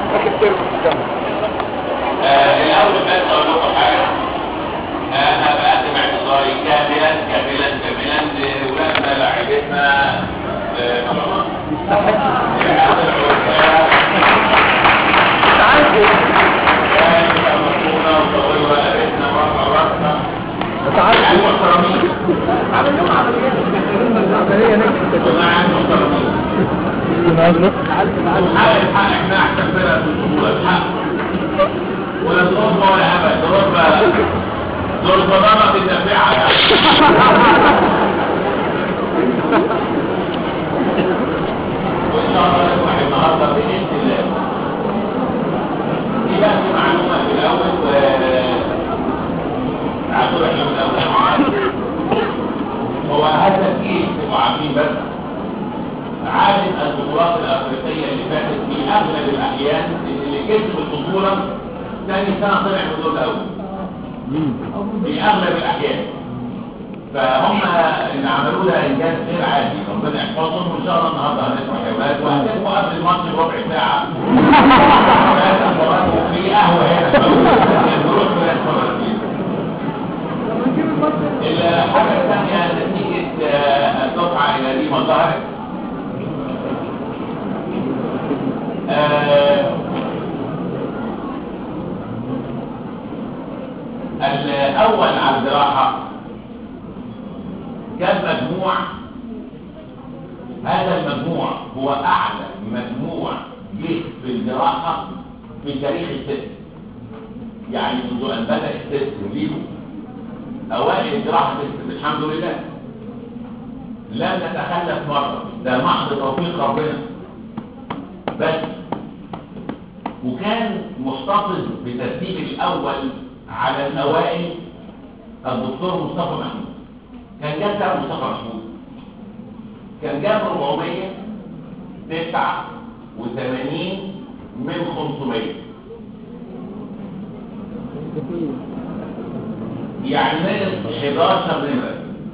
اخر ترم في الجامعه آه، الاول بس اقول لكم حاجه انا بقدم اعتذاري كاملا كاملا كاملا لاولادنا لاعبتنا آه، تعالوا كانت مرحومه وطويله قابلتنا مرة راسنا تعالوا يعني محترمين عمل لهم عمليه عمليه نجحت والله يعني محترمين نازله حق الحق احنا احسن فرقه في البطوله الحق ولا ضربه ولا هبل ضربه ضربه ضربه الدافعه يعني وان شاء الله نسمع النهارده باذن الله دي بقى في معلومه في الاول و تعالوا احنا من الاول هو هذا الجيل تبقوا عارفين بس عادة البطولات الأفريقية اللي فاتت في أغلب الأحيان اللي كسب البطولة ثاني سنة طلع من دول الأول في أغلب الأحيان فهم اللي عملوه ده إنجاز غير عادي ربنا يحفظهم وإن شاء الله النهارده هنسمع حوارات وهتبقوا قبل الماتش بربع ساعة في قهوة هنا نروح نتفرج فيها الحاجة الثانية نتيجة آه، الدفعة إلى دي مظاهر آه، الأول على الجراحة كان مجموع هذا المجموع هو أعلى مجموع جه في الجراحة في تاريخ السيستم يعني منذ أن بدأ السيستم ليهم أوائل الجراحة السيستم الحمد لله لم نتخلف مرة ده محض توفيق ربنا بس وكان محتفظ بترتيب الأول على الأوائل الدكتور مصطفى محمود كان جاب كام مصطفى محمود كان جاب 489 من 500 يعني نقص 11 نمرة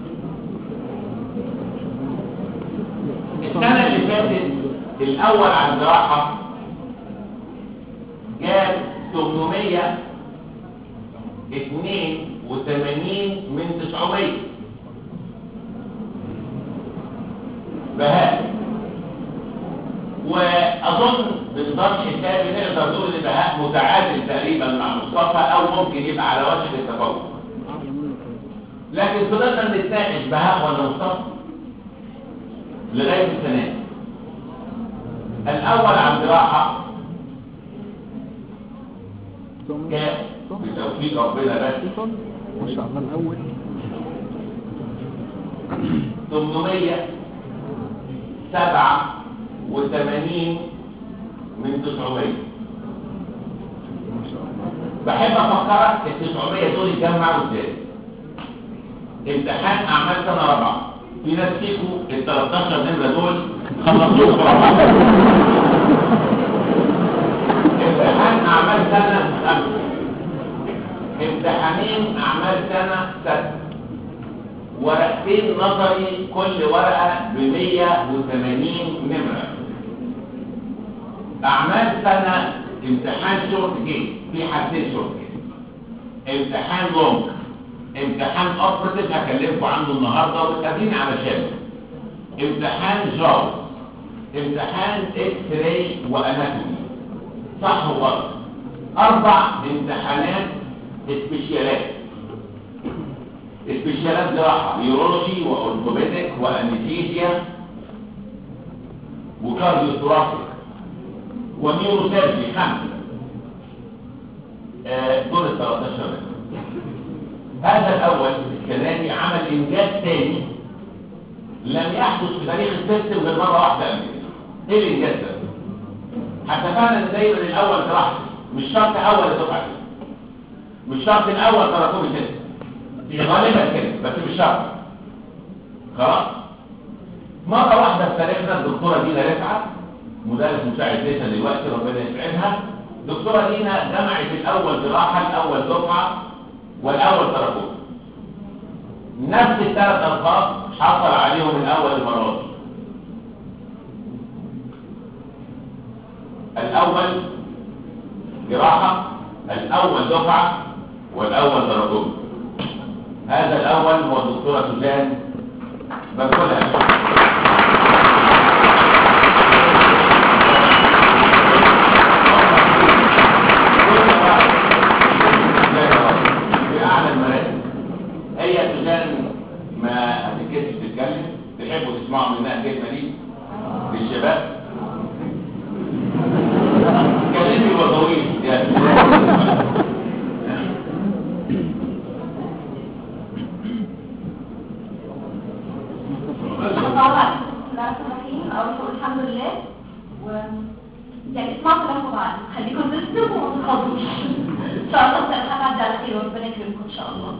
السنة اللي فاتت الأول على الجراحة جاب 882 من 900 بهاء وأظن بنظام حسابي نقدر نقول إن بهاء متعادل تقريبا مع مصطفى أو ممكن يبقى على وشك التفوق لكن فضلنا نتناقش بهاء ولا مصطفى لغاية السنة دي. الأول على الجراحة كان بتوفيق ربنا بس ما شاء الله الاول 887 من 900 ما شاء الله بحب افكرك ال 900 دول يتجمعوا ازاي امتحان اعمال سنه رابعه في ناس فيكم ال 13 نمره دول خلصوهم في رابعه امتحان اعمال سنه خمسه امتحانين اعمال سنه سته ورقتين نظري كل ورقه ب 180 نمره اعمال سنه امتحان شورت جيت في حاجتين شورت جيت امتحان لونج امتحان اوبرتيف هكلمكم عنه النهارده وتقابلين علشانه امتحان جاوز امتحان اكس راي واناتومي صح وغلط اربع امتحانات سبيشالات سبيشالات جراحه يورولوجي واورثوبيديك وانستيزيا وكارديو ثوراسيك ونيوروسيرجي خمسه آه، دول ال 13 متر هذا الاول السنه دي عمل انجاز ثاني لم يحدث في تاريخ السيستم غير مره واحده قبل كده ايه الانجاز ده حتى فعلا دايما الاول براحته مش شرط اول الدفعه كده مش شرط الاول تراكمي كده في غالبا كده بس مش شرط خلاص مره واحده في تاريخنا الدكتوره دينا رفعت مدرس مساعد ليسا دلوقتي ربنا يسعدها دكتوره دينا جمعت الاول جراحه الاول دفعه والاول تراكمي نفس الثلاث الفاظ حصل عليهم الاول المره دي الاول جراحة الأول دفعة والأول درجون هذا الأول هو الدكتورة سوزان بكلها في أعلى المراتب هي سوزان ما هتتكسف تتكلم تحبوا تسمعوا منها الكلمة دي للشباب كلمي وطويل يا سوزان طبعا بسم الله الرحمن الرحيم اول شيء الحمد لله و يعني اسمعوا كلامكم بعد خليكم تسمعوا وما تخافوش ان شاء الله السنه هتعدي على خير وربنا يكرمكم ان شاء الله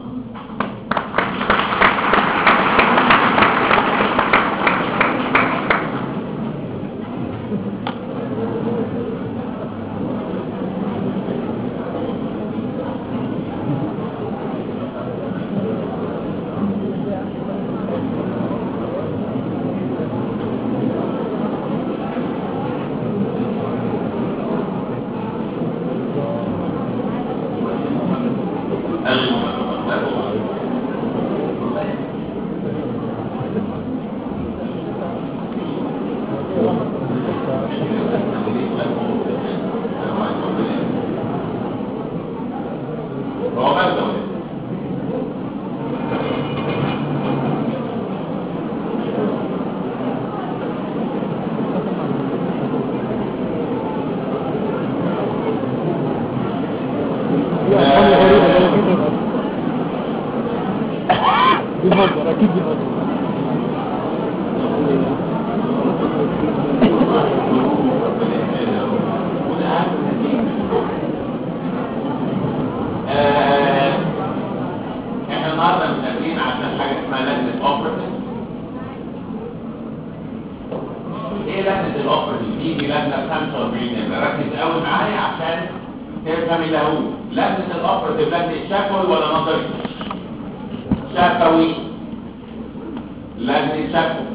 هو مبدأ دي أرقام غريبة زي كده بس. دي بهزر أكيد دي بهزر آه، احنا النهارده متفقين عشان حاجه اسمها لجنه اوبرتيف ايه لجنه الاوبرتيف دي دي لجنه 45 نمره ركز قوي معايا عشان تفهم اللي هو لجنه الاوبرتيف لجنه شفوي ولا نظري شفوي لجنه شفوي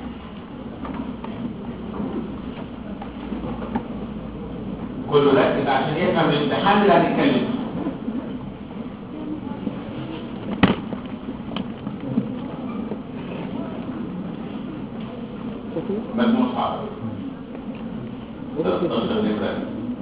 كله ركز عشان يفهم الامتحان اللي هنتكلم فيه مجموع صعب 13 نمرة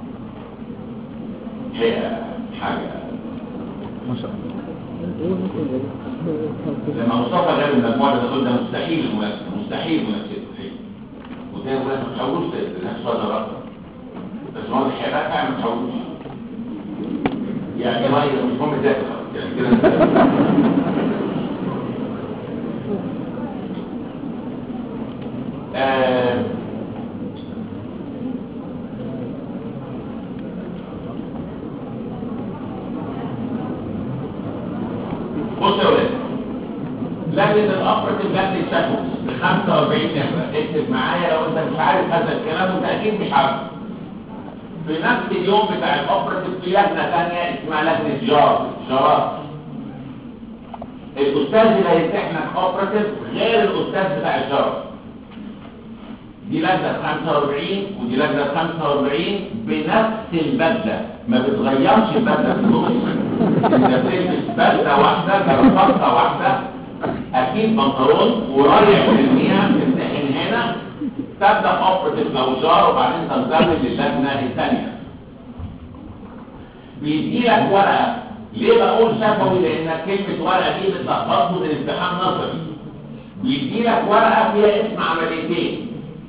هي حاجة ما شاء الله ايه ممكن يبقى؟ لما مصطفى جاب المجموعة ده تقول ده مستحيل المنافسة مستحيل منافسته وده يقول لك ما تحاولوش تنافس ولا رقم بس ما هو الحيوانات فعلا ما تحاولوش يعني رأيي مش مهم ذاته يعني كده آه بص يا ولاد لجنة الأفرق لجنة شكوى ب 45 نمرة اكتب معايا لو انت مش عارف هذا الكلام وانت اكيد مش عارف في نفس اليوم بتاع الأفرق في لجنة ثانية اسمها لجنة جار جارات الأستاذ اللي هيمتحنك أوبراتيف غير الأستاذ بتاع الجار دي لجنة 45 ودي لجنة 45 بنفس البدلة ما بتغيرش البدلة في النص انت بتلبس بدلة واحدة جرافطة واحدة اكيد بنطلون ورايح للمياه تمتحن هنا تبدأ اوبرتيف او جار وبعدين تنتقل للجنة الثانية بيدي لك ورقة ليه بقول شفوي لان كلمة ورقة دي بتلخبطه من امتحان نظري بيدي لك ورقة فيها اسم عمليتين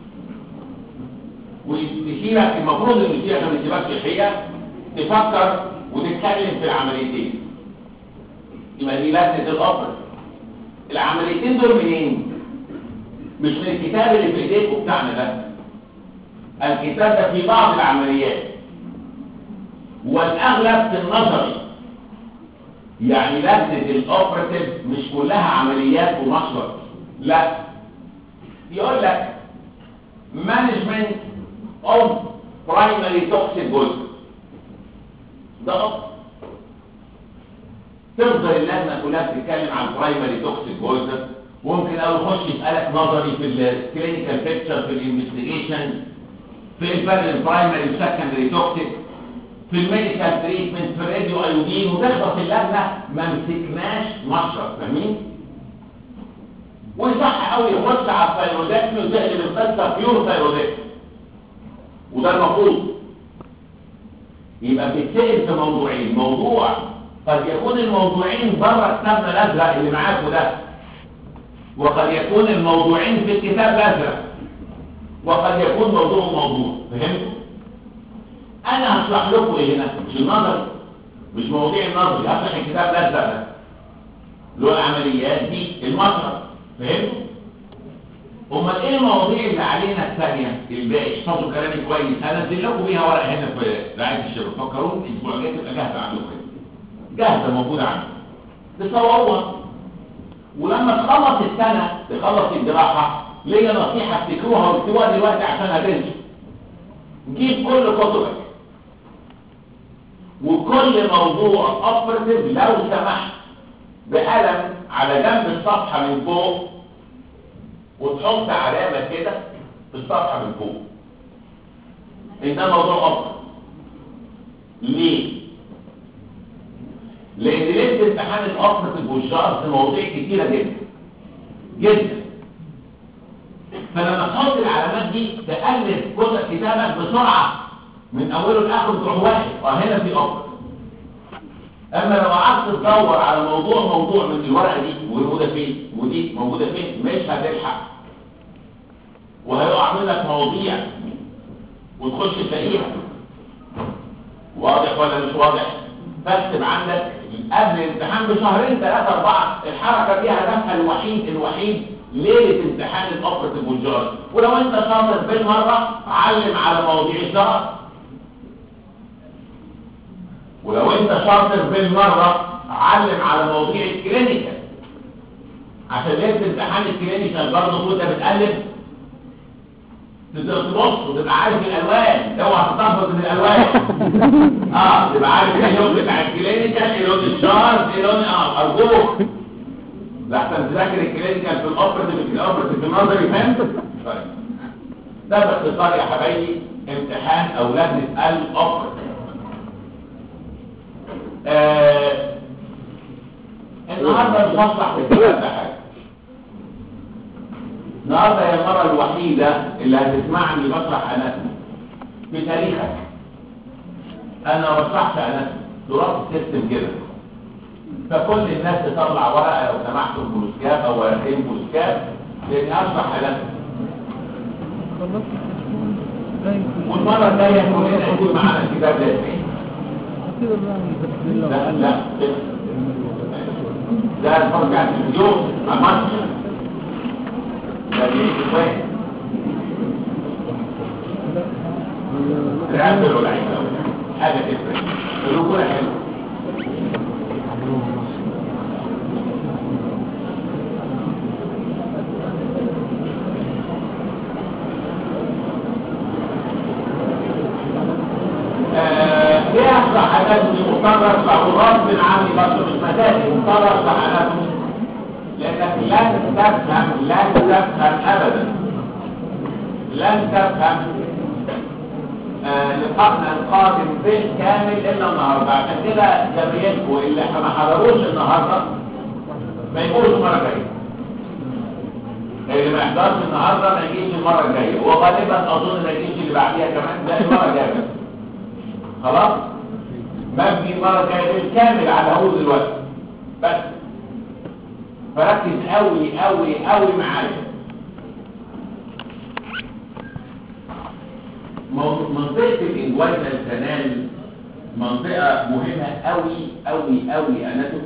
ويشيلك المفروض ان يشيلك ما يسيبكش الحقيقه تفكر وتتكلم في العمليتين يبقى دي لجنه الامر العمليتين دول منين مش من الكتاب اللي في ايديكم بتاعنا ده الكتاب ده في بعض العمليات والاغلب في النظري يعني لجنه الاوبراتيف مش كلها عمليات ومشرط لا يقول لك management of primary toxic goods ده أصل تفضل اللجنه كلها بتتكلم عن primary toxic goods ممكن اول يخش يسالك نظري في الكلينيكال بيكتشر في الانفستيجيشن في الفرق بين primary وسكندري توكسيك في الميديكال تريتمنت في الراديو ايودين وتخلص اللجنه ما مسكناش مشرب فاهمين؟ وصح قوي يخش على الثايرودكتوم وتقلب القصه بيور ثايرودكتوم وده المفروض يبقى بتتسال في موضوعين موضوع قد يكون الموضوعين بره كتابنا الازرق اللي معاكم ده وقد يكون الموضوعين في الكتاب الازرق وقد يكون موضوع موضوع فهمتوا انا هشرح لكم ايه هنا مش النظري مش مواضيع النظري هشرح الكتاب الازرق ده اللي هو العمليات دي المشرط فهمتوا امال ايه المواضيع اللي علينا الثانيه الباقي احفظوا كلامي كويس هنزل لكم بيها ورقه هنا في رعايه الشباب فكروني الاسبوع الجاي تبقى جاهزه عندكم جاهزه موجوده عندكم تصوروها ولما تخلص السنه تخلص الجراحه ليا نصيحه افتكروها واكتبوها دلوقتي عشان هتنسوا جيب كل كتبك وكل موضوع اوبرتيف لو سمحت بقلم على جنب الصفحه من فوق وتحط علامه كده في الصفحه من فوق ان ده موضوع اوبرتيف ليه لان ليله امتحان الاوبرتيف والشرط مواضيع كتيره جدا جدا فلما تحط العلامات دي تقلب جزء كتابك بسرعه من اوله لاخره تروح واحد اه هنا في امر اما لو قعدت تدور على موضوع موضوع من الورقه دي موجوده فين ودي موجوده فين مش هتلحق وهيقع منك مواضيع وتخش تلاقيها واضح ولا مش واضح فاكتب عندك قبل الامتحان بشهرين ثلاثة أربعة الحركة دي هدفها الوحيد الوحيد ليلة امتحان الأوبرتيف والجار ولو أنت شاطر بالمرة علم على مواضيع الجار ولو أنت شاطر بالمرة علم على مواضيع الكلينيكال عشان ليلة امتحان الكلينيكال برضه وأنت بتقلب تقدر تبص وتبقى عارف الالوان اوعى تتلخبط من الالوان اه تبقى عارف ايه اللون بتاع الكلينيكال ايه لون الشارت ايه لون اه ارجوك لحسن تذاكر الكلينيكال في الاوبرتيف في الاوبرتيف في النظري فهمت طيب ده باختصار يا حبايبي امتحان او لجنه الاوبرتيف آه النهارده مش هشرح في الكلام ده حاجه النهارده هي المره الوحيده اللي هتسمعني بشرح اناتومي في تاريخك انا ما بشرحش اناتومي تراث السيستم كده فكل الناس تطلع ورقه لو سمحتوا بولوسكاب او ورقتين بولوسكاب لاني اشرح اناتومي والمره الجايه كلنا يكون معانا الكتاب ده اسمه لا لا ده اتفرج على التلفزيون على الماتش رعب العين حاجة تفرق الركوع حلو ليه أصبح أناتومي مضطر أصبح غصب عني بس مش مزاجي مضطر أصبح أناتومي لأنك لن تفهم لن تفهم أبدا لن تفهم آه لقائنا القادم بالكامل إلا النهاردة عشان كده جميعكم اللي ما حضروش النهاردة ما يقولش المرة الجاية اللي ما يحضرش النهاردة ما يجيش المرة الجاية وغالبا أظن ما يجيش اللي بعديها كمان ده المرة الجاية بس خلاص مبني المرة الجاية بالكامل على هو دلوقتي بس فركز قوي قوي قوي معايا منطقة الانجوينال كانال منطقة مهمة قوي قوي قوي اناتوم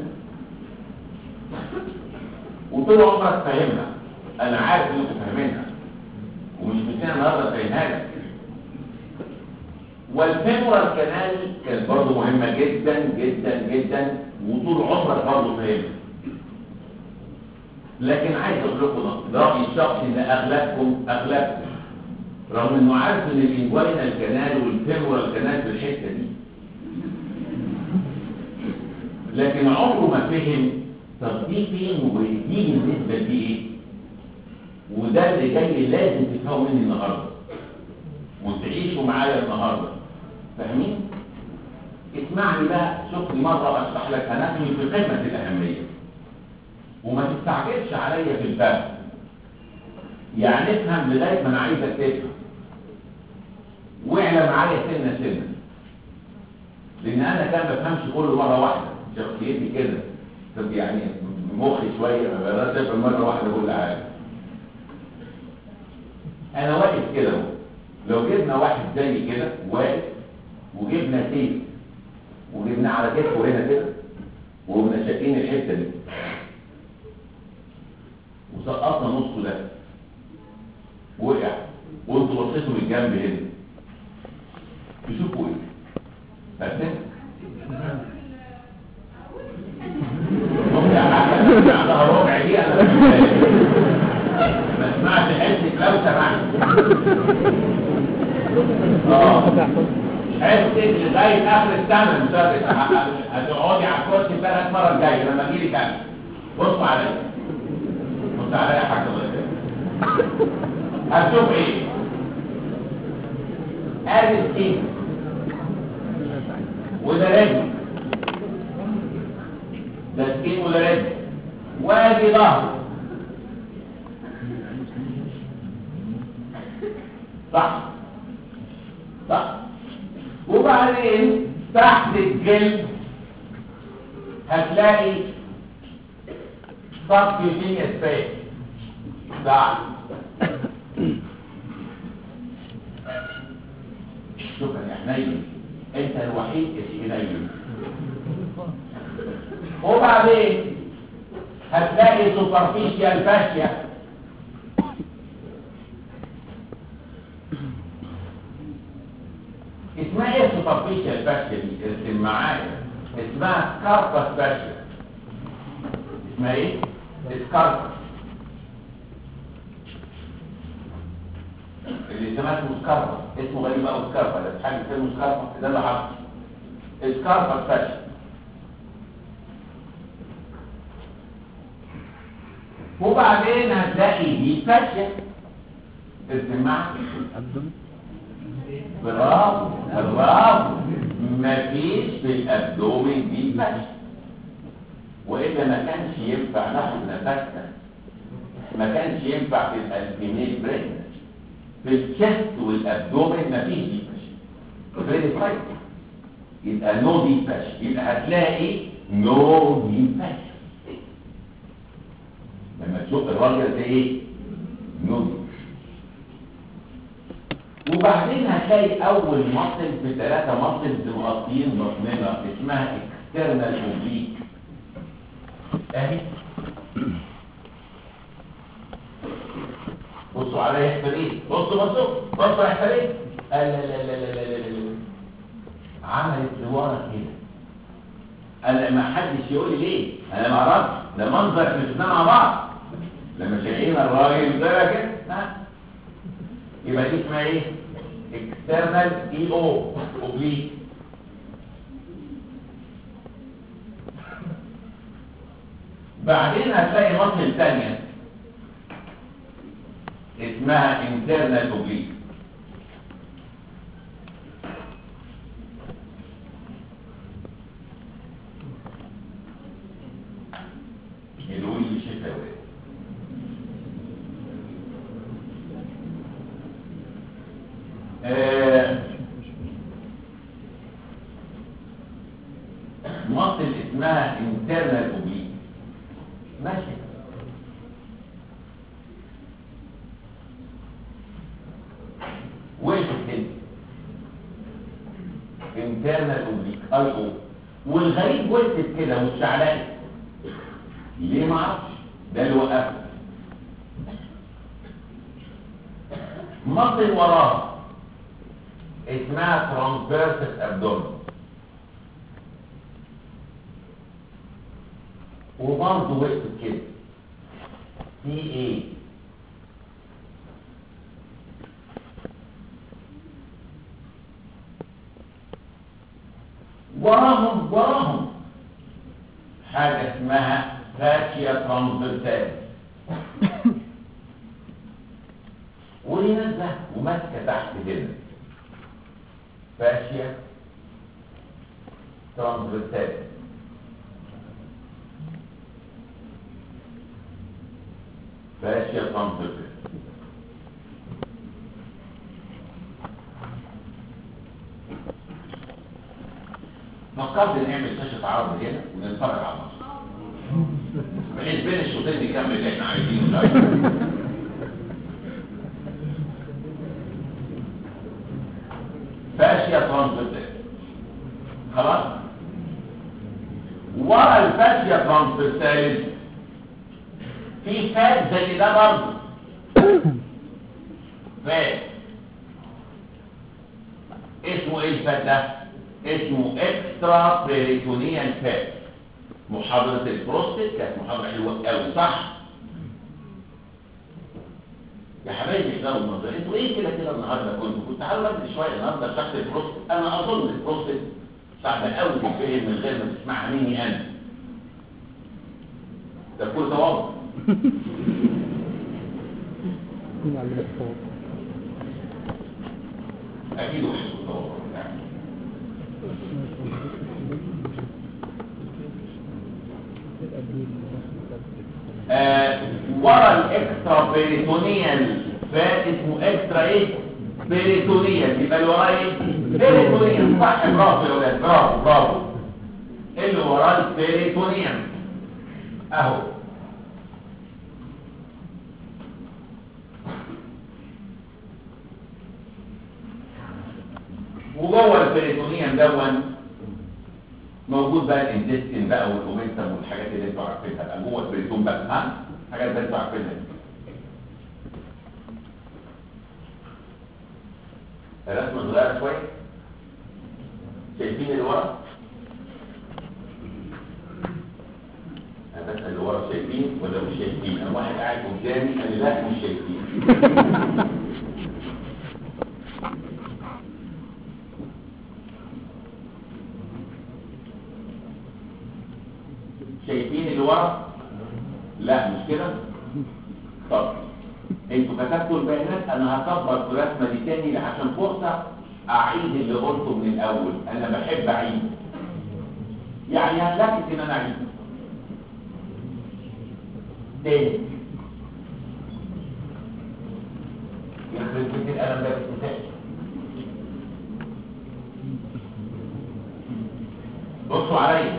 وطول عمرك فاهمها انا عارف ان انت فاهمينها ومش بتنا النهارده فاهمها لك والفيمورال كانال كانت برضه مهمة جدا جدا جدا وطول عمرك برضه فاهمها لكن عايز اقول لكم رايي الشخصي ان اغلبكم اغلبكم رغم انه عارف ان الانجوينال كانال والفيمورال كانال في الحته دي لكن عمره ما فهم طب دي فين ودي بالنسبه لدي ايه وده اللي جاي لازم تفهموا مني النهارده وتعيشوا معايا النهارده فاهمين اسمعني بقى شوفني مرة اشرح لك اناتومي في قمة الاهمية وما تستعجلش عليا في الفهم يعني افهم لغاية ما انا عايزك تفهم واعلى معايا سنة سنة لان انا كان بفهمش كله مرة واحدة شخصيتي كده طب يعني مخي شوية ما بقدرش افهم مرة واحدة كل حاجة انا واقف كده اهو لو جبنا واحد زي كده واقف وجبنا تيپ وجبنا على كتفه هنا كده وقمنا شاكين الحته دي وسقطنا نصه ده وقع وانتوا بصيتوا من الجنب هنا تشوفوا ايه؟ فاهمين؟ عندها ربع دي انا ما سمعت حته لو سمعت اه حته لغايه اخر السنه مش هتقعدي على الكرسي بقى المره الجايه لما اجي لك انا بصوا عليا بص عليا يا حاج الله يسلمك هتشوف ايه ادي السين وده رجل ده سكين وده رجل وادي ظهر صح صح وبعدين تحت الجلد هتلاقي صف الدنيا سباك صح شكرا يا حنين انت الوحيد اللي حنين وبعدين هتلاقي سوبرفيشيال فاشيا اسمها ايه سوبرفيشال فاشيا دي ارسم معايا اسمها سكاربس فاشيا اسمها ايه سكاربس اللي اسمها اسمه سكاربس اسمه غريب قوي سكاربس ده حاجه اسمه سكاربس ده اللي حصل سكاربس فاشيا وبعدين هتلاقي دي فاشيا ارسم معايا برافو برافو مفيش في الابدومين دي فشل والا ما كانش ينفع ناخد نفسنا ما كانش ينفع في الالبينيل برين في الشست والابدومين مفيش دي فشل فيري فايت يبقى نو دي فشل يبقى هتلاقي نو دي فشل لما تشوف الراجل ده ايه نو دي وبعدين هتلاقي اول مصل في ثلاثة مصل مغطيين بطننا اسمها اكسترنال اوبليك اهي بصوا عليا يحصل ايه بصوا بصوا بصوا يحصل ايه لا لا لا لا لا لا لا لا عملت لورا كده انا ما حدش يقول لي ليه انا ما اعرفش ده منظر احنا شفناه مع بعض لما شايفين الراجل ده كده ها يبقى دي اسمها ايه external EO oblique بعدين هتلاقي مصل ثانية اسمها internal oblique الوي الشفاوي مصل اسمها internal oblique ماشي وقفت كده internal oblique اي او والغريب وقفت كده والشعلانة ليه ما اعرفش ده اللي وقفها مصل وراها اسمها transversus abdomen وبرضه وقفت كده في ايه وراهم وراهم حاجة اسمها فاشيا ترانزرسال ودي نازلة وماسكة تحت كده فاشيا ترانسفيرسال فاشيا ترانسفيرسال فكرت نعمل شاشة عرض هنا ونتفرج على الماتش بحيث بين الشوطين نكمل اللي احنا عايزينه شوية فاشيا ترانسفيرسال خلاص ورا الفاشيا ترانسفيرسال في فات زي ده برضه فات اسمه ايه الفات ده اسمه اكسترا بريتونيان فات محاضرة البروستات كانت محاضرة حلوة قوي صح يا حبايبي احنا المنظر انتوا ايه كده كده النهارده كنتوا كنت تعالوا بدري شويه النهارده شرح البروستات انا اظن البروستات صعبه قوي تتفهم من غير ما تسمعها مني انا ده كل تواضع اكيد وحش التواضع يعني آه، ورا الاكسترا بيريتونيال فات اسمه اكسترا ايه بيريتونيال يبقى اللي وراه ايه بيريتونيال صح برافو يا ولاد برافو برافو اللي وراه البيريتونيال اهو وجوه البيريتونيال دون موجود بقى الانتستين بقى والاومنتم والحاجات اللي انتوا عارفينها بقى جوه البريتون بقى ها حاجات اللي انتوا عارفينها دي. الرسمه صغيره شويه شايفين اللي ورا انا بس اللي ورا شايفين ولا مش شايفين انا واحد قاعد قدامي قال لي لا مش شايفين شايفين اللي ورا لا مش كده طب انتوا كتبتوا البيانات انا هكبر في الرسمه دي تاني عشان فرصه اعيد اللي قلته من الاول انا بحب اعيد يعني هنلكت ان انا اعيد تاني يخرب بيت القلم ده بس بصوا عليا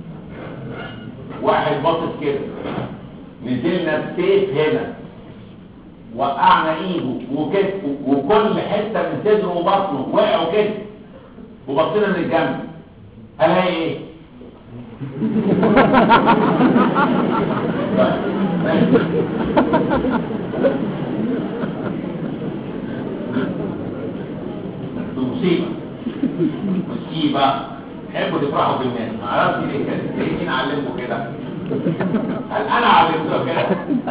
واحد باصص كده نزلنا بسيف هنا وقعنا ايده وكتفه وكل حته من صدره وبطنه وقعوا كده وبصينا من الجنب هلاقي ايه؟ ماشي. دي مصيبه مصيبه تحبوا تفرحوا بالناس ما اعرفش ليه كده ليه مين علمكم كده هل انا علمته كده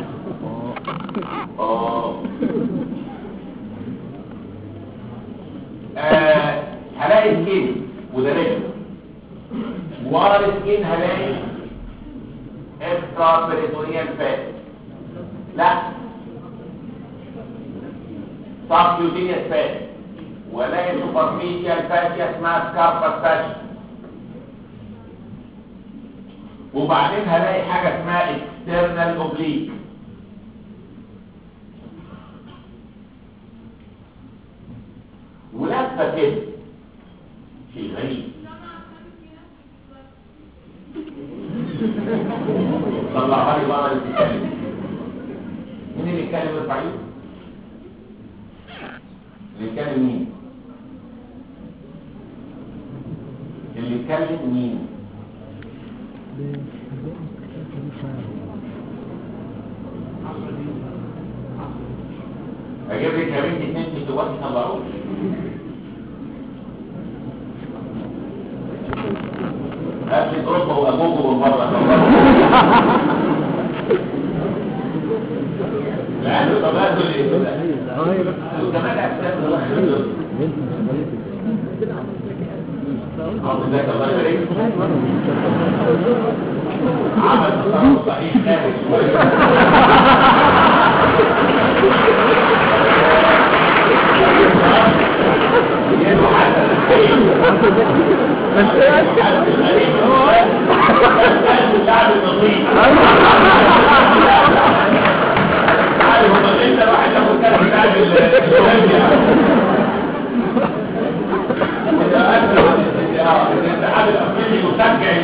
اه آه، هلاقي سكين وده رجل ورا السكين هلاقي اكسترا بريتونيال فات لا سبكيوتينيوس فات ولاقي سوبرفيشال فاشيا اسمها سكاربس فاشيا وبعدين هلاقي حاجة اسمها external oblique ولفة كده شيء غريب طلعها لي بره اللي بيتكلم مين اللي يتكلم ارفع ايده اللي يتكلم مين اللي يتكلم مين اجيب لك يا بنتي اتنين تكتبات يطلعوا هات لي اوروبا وابوكو من بره لانه طبعا دول ايه وكمان احساس الله يخليك حافظك الله يبارك عمل تصرف صحيح خارج شويه يدو حتى اللاعب النظيف عارف هم انت الواحد ياخد كاس اللاعب الهولندي الاتحاد الافريقي يشجع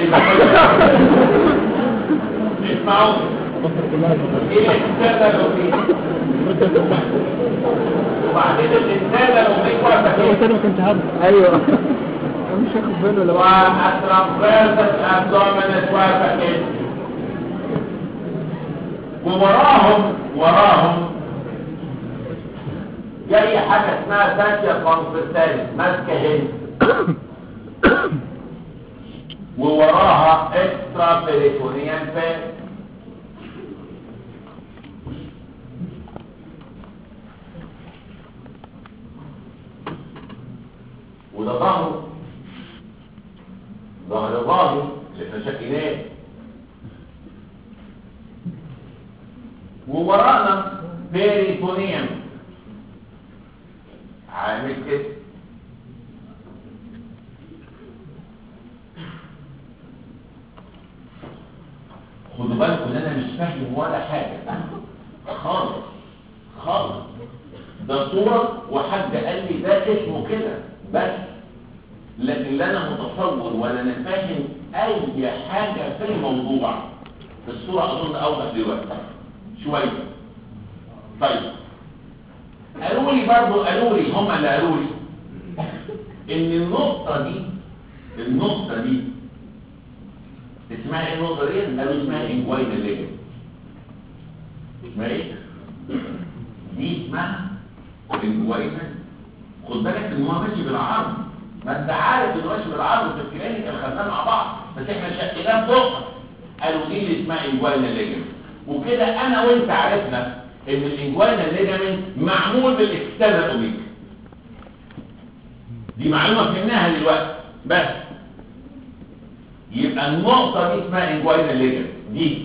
اسمعوا ايه الاستاذ الاوروبي وبعدين الاستاذ الاوروبي واقفه تاني ما كنت هبل ايوه أنا مش هاخد باله لو والترانسفيرسس ابدومينس واقفه كده ووراهم وراهم جاي حاجه اسمها فاشيا كونفرتاليس ماسكه هنا ووراها اكسترا بيريتونيان فات وده ظهره ظهر ظاهر اللي احنا شكيناه وورانا بيريتونيوم عامل كده خدوا بالكم ان انا مش فاهم ولا حاجه خالص خالص ده صوره وحد قال لي ده اسمه كده بس لكن لا انا متصور ولا انا فاهم اي حاجه في الموضوع الصوره اظن اوضح دلوقتي شويه طيب قالوا لي برضه قالوا لي هم اللي قالوا لي ان النقطه دي النقطه دي اسمها ايه النقطه دي قالوا اسمها انجوينا ليجن اسمها ايه دي اسمها انجوينا خد بالك ان هو ماشي بالعرض ما انت عارف انه ماشي بالعرض في الكلينيكال خدناه مع بعض بس احنا شقناه فوق قالوا دي اللي اسمها انجوينا ليجن وكده انا وانت عرفنا ان الانجوينا ليجامنت معمول بالاكسترنال اوبيك دي معلومه فهمناها دلوقتي بس يبقى النقطه دي اسمها انجوينا ليجامنت دي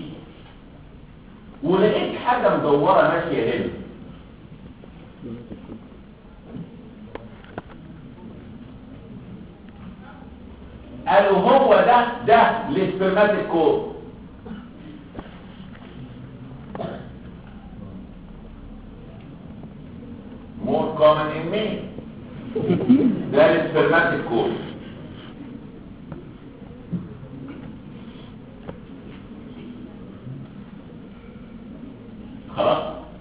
ولقيت حاجه مدوره ماشيه هنا قالوا هو ده ده السبرماتيك كود more common in men ده السبرماتيك كود خلاص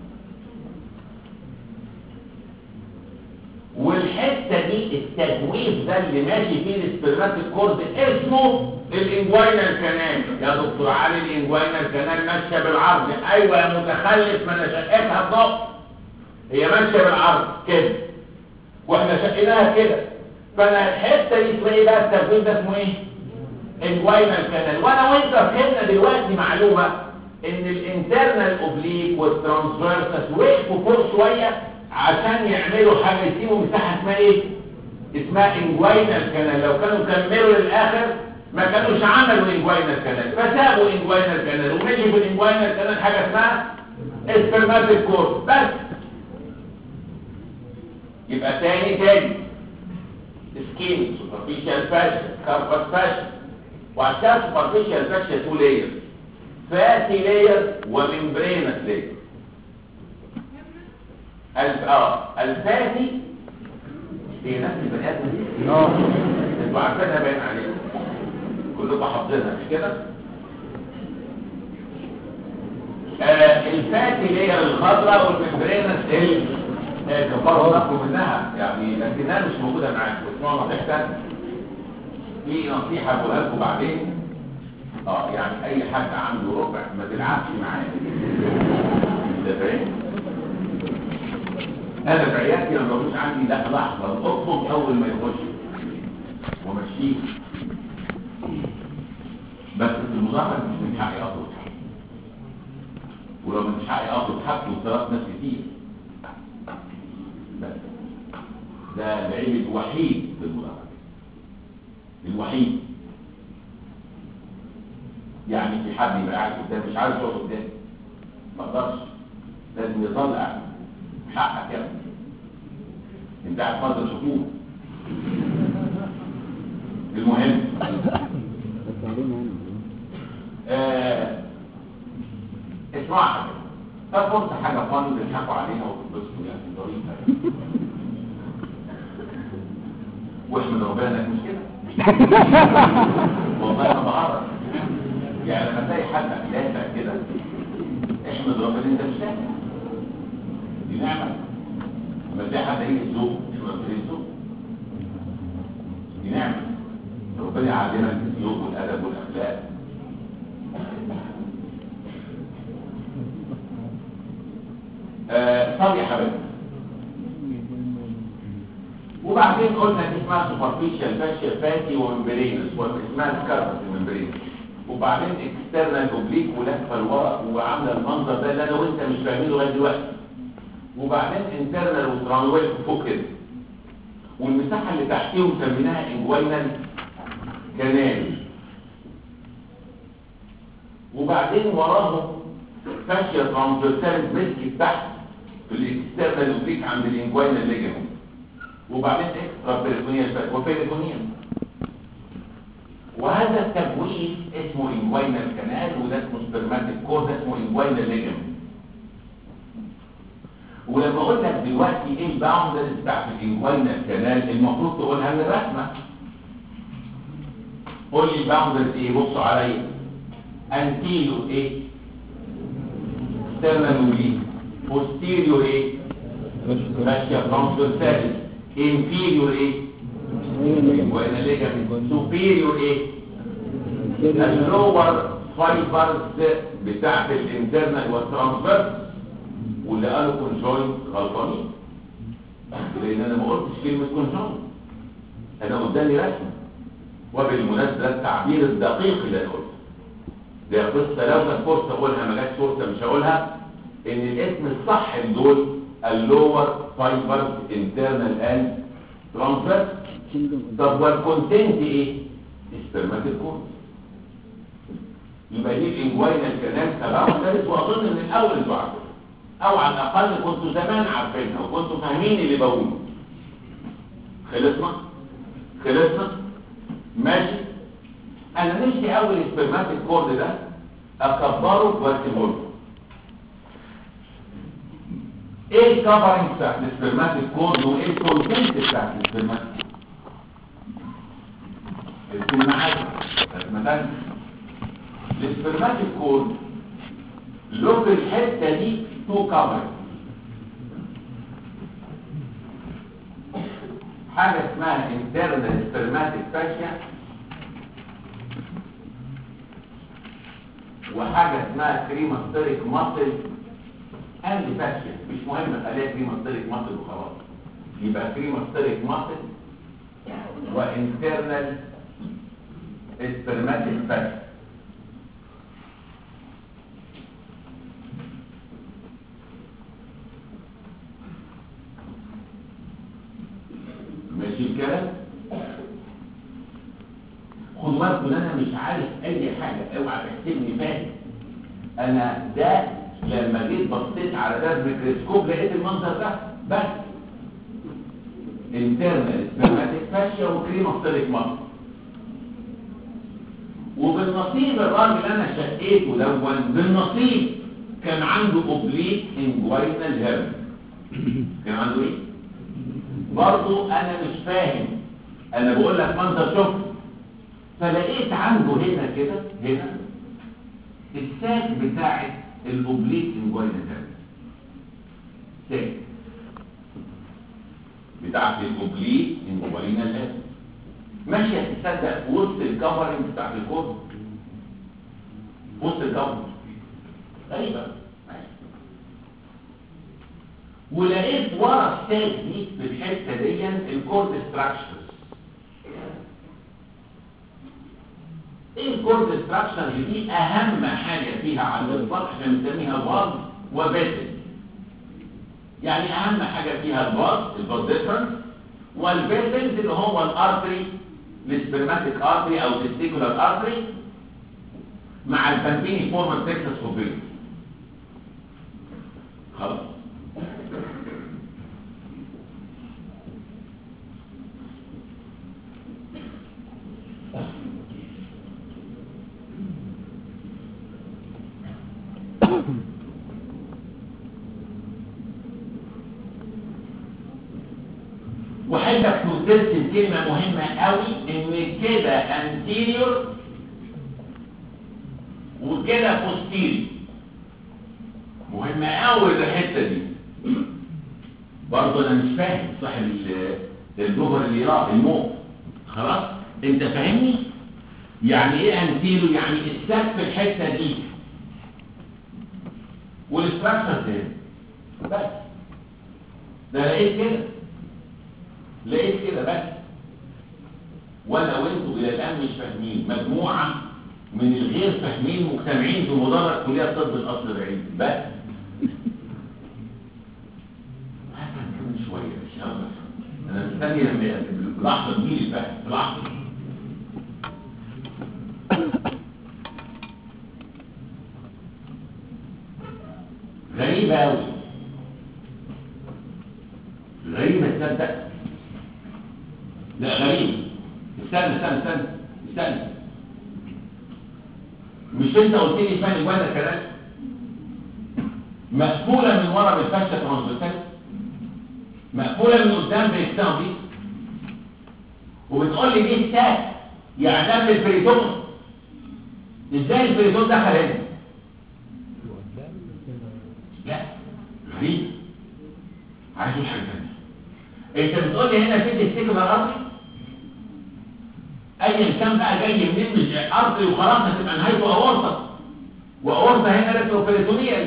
والحته دي التجويف ده اللي ماشي فيه السبرماتيك كورد اسمه الانجوينال كانال يا دكتور علي الانجوينال كانال ماشيه بالعرض ايوه يا متخلف ما انا شقتها بضغط هي ماشيه بالعرض كده واحنا شقيناها كده فانا الحته دي اسمها ايه بقى التجويف ده اسمه ايه انجوينال كانال وانا وانت فهمنا دلوقتي معلومه ان الانترنال اوبليك والترانسفيرسس وقفوا فوق شويه عشان يعملوا حاجه يسيبوا مساحه اسمها ايه اسمها انجوينال كانال لو كانوا كملوا للاخر ما كانوش عملوا انجوينال كانال فسابوا انجوينال كانال ومشي في الانجوينال كانال حاجه اسمها اسبرماتيك كورد بس يبقى تاني تاني سكين سوبرفيشال فاشن كاربس فاشن وعشان سوبرفيشال فاشن تو لاير فاتي لاير وممبرينس لاير الف اه الفاتي هي نفس البني ادم دي اه انتوا عارفينها باين عليكم كلكم حافظينها مش كده آه الفاتي لاير الخضراء والممبرينس ال آه، كبروا نفسكم منها يعني لكنها مش موجوده معاكم اسمعوا نصيحه تانية. في نصيحه بقولها لكم بعدين اه يعني اي حد عنده ربع ما تلعبش معاه ده فاهم انا في عيادتي ما بقولش عندي لا لحظه اطلب اول ما يخش ومشيه بس في المظاهره مش من حقي اطلب ولو مش حقي اطلب حقي وطلبت ناس كتير بس ده العيب الوحيد في المظاهره الوحيد يعني في حد يبقى قاعد قدام مش عارف يقعد قدام ما اقدرش لازم يظل قاعد حقك يا ابني انت قاعد فتره شهور المهم آه اسمعوا حاجه طب فرصه حاجه فاني بيضحكوا عليها وتتبسطوا يعني ظريفه واحمد ربنا انك مش كده والله انا بعرف يعني لما تلاقي حد لافع كده احمد ربنا انت مش لافع دي نعمه لما تلاقي حد يجي الذوق احمد ربنا الذوق دي نعمه ربنا يعلمك الذوق والادب والاخلاق آه طب يا حبيبي وبعدين قلنا دي اسمها سوبرفيشال فاشيا فاتي وممبرينس واسمها سكاربس الممبرينس وبعدين اكسترنال اوبليك ولفه لورا وعامله المنظر ده اللي انا وانت مش فاهمينه لغايه دلوقتي وبعدين انترنال وترانويل فوق كده والمساحه اللي تحتيهم سميناها انجوينال كانال وبعدين وراهم فاشيا ترانزفيرسال مسكت تحت في الاكسترنال اوبليك عند الانجوينال ليجمنت وبعدين اكسترا بيريتونيال وبيريتونيال وهذا التبويب اسمه انجوينال كانال وده اسمه سبرماتيك كور ده اسمه انجوينال ليجمنت ولما اقول لك دلوقتي ايه الباوندرز بتاعت الانجوينال كانال المفروض تقولها من الرسمه قول لي الباوندرز ايه بصوا عليا انتيلو ايه external oblique posterior ايه fascia transversalis inferior ايه وهنا ligament superior ايه اللور فايبرز بتاعت الانترنال والترانسفيرس واللي قالوا كونجوينت غلطانين لان انا ما قلتش كلمه كونجوينت انا قدامي رسمه وبالمناسبه ده التعبير الدقيق اللي انا قلته ده قصه لو كانت فرصه اقولها ما جاتش فرصه مش هقولها ان الاسم الصح لدول اللور فايبرز انترنال اند ترانسفيرس طب والكونتنت ايه؟ سبرماتيك كورد يبقى دي الانجوينال كانال سبعه ثالث واظن من الاول انتوا عارفين او على الاقل كنتوا زمان عارفينها وكنتوا فاهمين اللي بقوله خلصنا خلصنا ماشي انا نفسي اول السبرماتيك كورد ده اكبره وارسمه لكم ايه الكفرنج بتاعت السبرماتيك كورد وايه الكونتنت بتاعت السبرماتيك ارسم معايا مثلا السبرماتيك كورد له في الحته دي تو كفرنج حاجه اسمها internal spermatic fascia وحاجة اسمها كريماستريك ماسل اند فاشيا مش مهم خليها كريماستريك ماسل وخلاص يبقى كريماستريك ماسل وانترنال سبرماتيك فاشيا ماشي الكلام خد بالكم ان انا مش عارف اي حاجه اوعى تحسبني فاهم انا ده لما جيت بصيت على ده بالميكروسكوب لقيت المنظر ده بس انترنال سبرماتيك فاشيا وكريماستريك مصر وبالنصيب الراجل اللي انا شقيته دون بالنصيب كان عنده اوبليك انجوينال هيرن كان عنده ايه برضو انا مش فاهم انا بقول لك منظر شوف فلقيت عنده هنا كده هنا الساك بتاعت الاوبليك انجوينال هيرن ساك بتاعت الاوبليك انجوينال هيرن ماشيه تصدق في وسط الكفرنج بتاعت الكود في وسط الكفرنج غريبه ماشي. ولقيت ورا الساك دي في الحته دي الكورد ستراكشرز ايه الكورد ستراكشر دي اهم حاجه فيها على الاطلاق عشان نسميها باز وبيتل يعني اهم حاجه فيها الباز الباز ديفرنس والبيتلز اللي هو الارتري السبرماتيك ارتري او تستيكولار ارتري مع البامبيني فورمال تكساس فوبيل خلاص وترسم كلمة مهمة قوي ان كده انتيريور وكده بوستيريور مهمة قوي الحتة دي برضه انا مش فاهم صاحب ال- الجوهر اللي يراه الموت خلاص انت فاهمني يعني ايه انتيريور يعني السقف في الحتة دي والاستراكشر ده بس ده لقيت كده لقيت كده بس وانا وانتوا الى الان مش فاهمين مجموعه من الغير فاهمين مجتمعين في مدرج كليه طب الاصل العلمي بس هفهم كمان شويه ان شاء الله انا مستني لما اللحظه تجيلي الفهم في لحظه غريبة أوي غريبة تصدق لا غريبة استنى استنى استنى استنى مش انت قلت لي فين الوزن كده مقفولة من ورا بالفشة ترانزيتال مقفولة من قدام بالاكسام دي وبتقول لي دي ستات يعني ده من البريتون ازاي البريتون دخل هنا لا غريب عايز اقول حاجه ثانيه انت بتقول لي هنا في تفتكر الارضي ايا كان بقى جاي منين مش ارضي وخلاص هتبقى نهايته اورطه واورطه هنا ريتروبريتونيال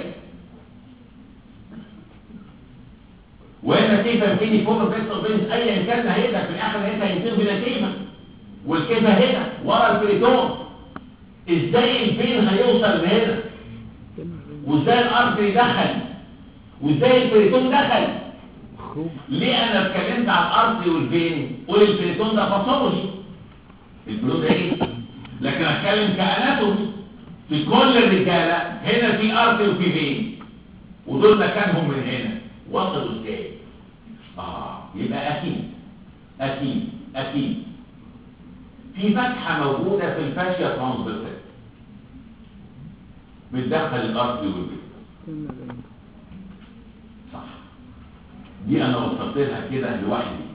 وهنا كيفه يمكن فوق بيت بين ايا كان نهايتها في الاخر نهايتها ينتهي بلا كيفه والكيفه هنا ورا البريتون ازاي البين هيوصل لهنا وازاي الارض يدخل وازاي البريتون دخل ليه انا اتكلمت عن الارض والبين قول البريتون ده باثولوجي البريتون ده ايه لكن اتكلم كاناتومي في كل الرجاله هنا في ارض وفي بين ودول مكانهم من هنا وصلوا ازاي اه يبقى اكيد اكيد اكيد في فتحه موجوده في الفاشيا ترانسفيرسال بتدخل الارض والبيت صح دي انا وصلت لها كده لوحدي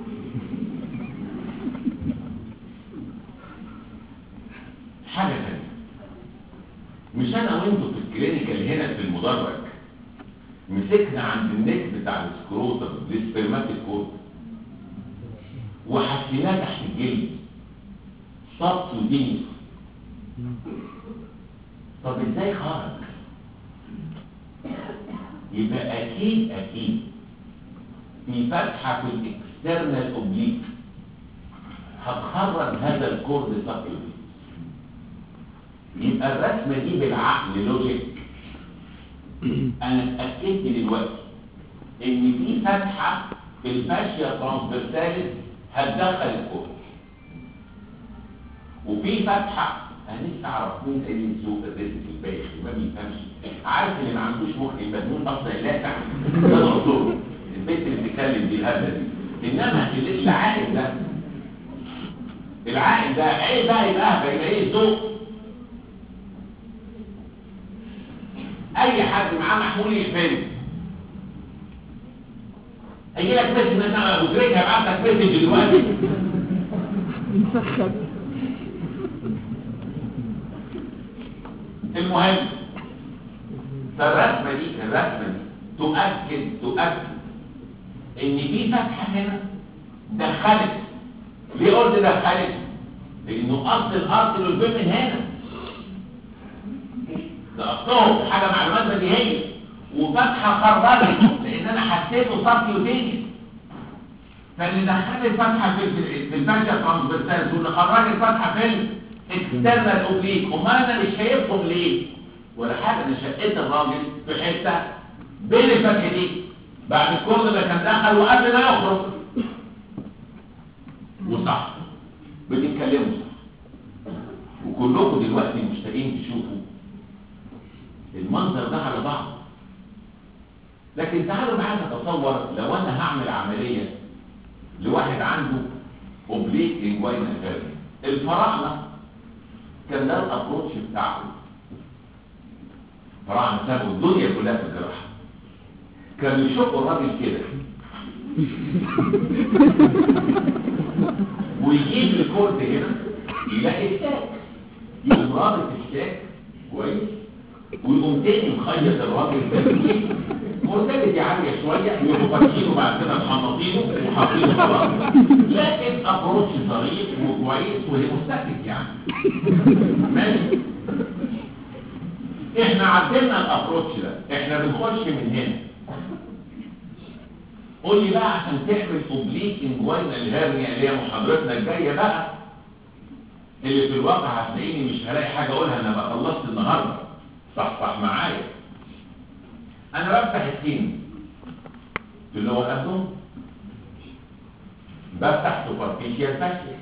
حاجة تانية مش انا وانتوا في الكلينيكال هنا في المدرج مسكنا عند النك بتاع السكروتم السبرماتيك كود وحسيناه تحت الجلد صبت وديني طب ازاي خرج يبقى اكيد اكيد في فتحة في الاكسترنال اوبليك هتخرج هذا الكورد سبيوبي يبقى الرسمة دي بالعقل لوجيك انا اتأكدت دلوقتي ان في فتحة في الفاشيا ترانسفيرساليس هتدخل الكورد وفي فتحة هنفسي اعرف مين اللي يسوق الرزق البايخ ما بيفهمش عارف اللي ما عندوش مخ المجنون اصلا يلاقي ده دكتور البنت اللي بتتكلم دي الهبله دي انما اللي العاقل ده العاقل ده ايه بقى يبقى اهبل يبقى ايه ذوق اي حد معاه محمول يقفله هيجي لك مسج مثلا ابو تريكه هيبعت لك مسج دلوقتي مسخن المهم فالرسمة دي الرسمة دي تؤكد تؤكد ان في فتحة هنا دخلت ليه قلت دخلت لانه اصل الاصل والبين من هنا ده اصلهم حاجة معلومات بديهية وفتحة خرجت لان انا حسيته صافي وتاني فاللي دخلت الفتحة في في الفاشيا ترانسفيرسالز واللي خرجت الفتحة في اكسترنال اوبليك امال انا مش شايفهم ليه ولا حاجه انا شقيت الراجل في حته بين الفتحه دي بعد الكورد اللي كان دخل وقبل ما يخرج وصح بتتكلموا صح وكلكم دلوقتي مشتاقين تشوفوا المنظر ده على بعض لكن تعالوا معايا نتصور لو انا هعمل عمليه لواحد عنده اوبليك انجوينا الفراعنه كان ده الابروتش بتاعهم فراعنه سابوا الدنيا كلها في الجراحه كانوا يشقوا الراجل كده ويجيب الكورد هنا يلاقي الساك يقوم رابط الساك كويس ويقوم تاني مخيط الراجل ده مرتبط عالية شوية ويقوم فاتحينه بعد كده محنطينه وحاطينه خلاص لكن ابروتش ظريف وكويس وهيموستاتيك يعني ماشي احنا عدلنا الابروتش ده احنا بنخش من هنا قول لي بقى عشان تعمل اوبليك انجوينا الهرنيا اللي هي محاضرتنا الجايه بقى اللي في الواقع هتلاقيني مش هلاقي حاجه اقولها انا بقى خلصت النهارده صحصح معايا انا بفتح السين في اللي هو الابدوم بفتح سوبرفيشيال فاشيا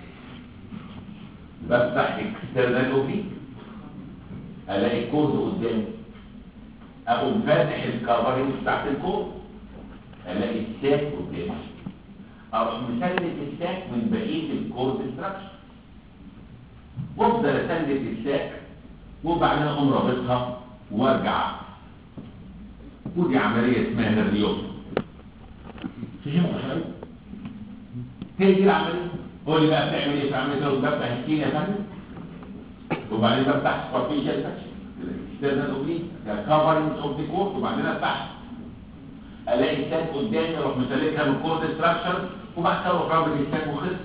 بفتح اكسترنال اوبليك الاقي الكود قدامي اقوم فاتح الكفرنج بتاعت الكود الاقي الساك قدامي اروح مسلك الساك من بقيه الكود ستراكشر وافضل اسلك الساك وبعدين اقوم رابطها وارجع ودي عمليه اسمها الريوم فهمت يا حبيبي هي دي العمليه قول لي بقى بتعمل ايه في عمليه الريوم بفتح السين يا فندم وبعدين بفتح سوبرفيشال فاكشن اكسترنال اوبليك كفرنج اوف ذا كورد وبعدين افتح الاقي الساك قدامي اروح مسلكها بالكورد ستراكشر وبعد كده اروح رابط الساك وخلص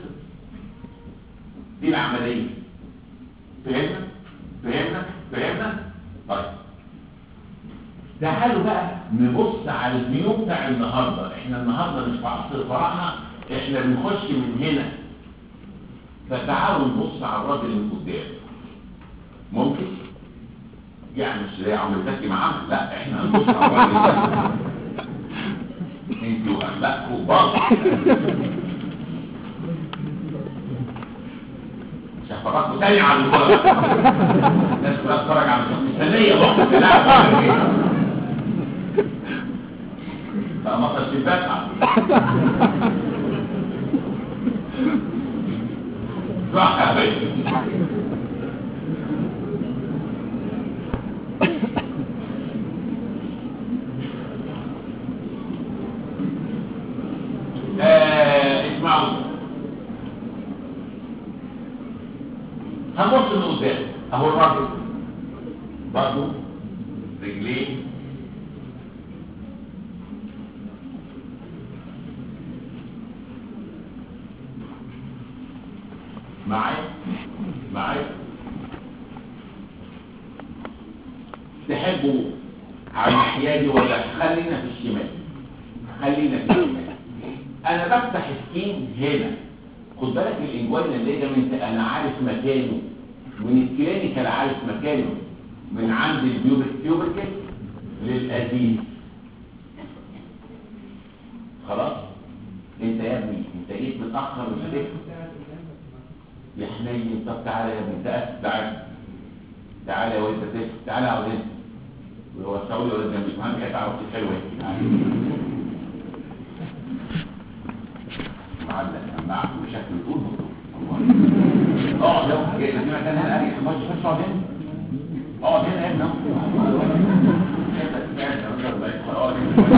دي العمليه فهمنا فهمنا فهمنا طيب تعالوا بقى نبص على الفيو بتاع النهارده احنا النهارده مش في عصر الفراعنه احنا بنخش من هنا فتعالوا نبص على الراجل اللي قدام ممكن يعني مش زي عمرو زكي معانا لا احنا هنبص على الراجل ده انتوا اخلاقكم باظ مش هفرجكم تاني على الكوره الناس كلها تتفرج على الثانيه بقى لا فما تصفيات صح يا بيه آه، اسمعوا هنبص من قدام اهو الراجل برضه رجليه معايا معايا تحبوا على الناحيه دي ولا خلينا في الشمال خلينا في الشمال انا بفتح سكين هنا خد بالك الانجوين الليجامنت انا عارف مكانه من الكلينيكال عارف مكانه من عند البيوبك تيوبركل للأزيز خلاص انت يا ابني انت جيت متاخر مش هتفهم يا حنين طب تعالى يا ابني تعالى تعالى تعالى يا ولد تفهم تعالى يا ولد وهو السعودي ولا جنبي ما عندي حاجه تعرف حلوه معلق مع بشكل طول اقعد يا جاي لنا كان هنا اريح ما تخش اقعد هنا اقعد هنا يا ابني اقعد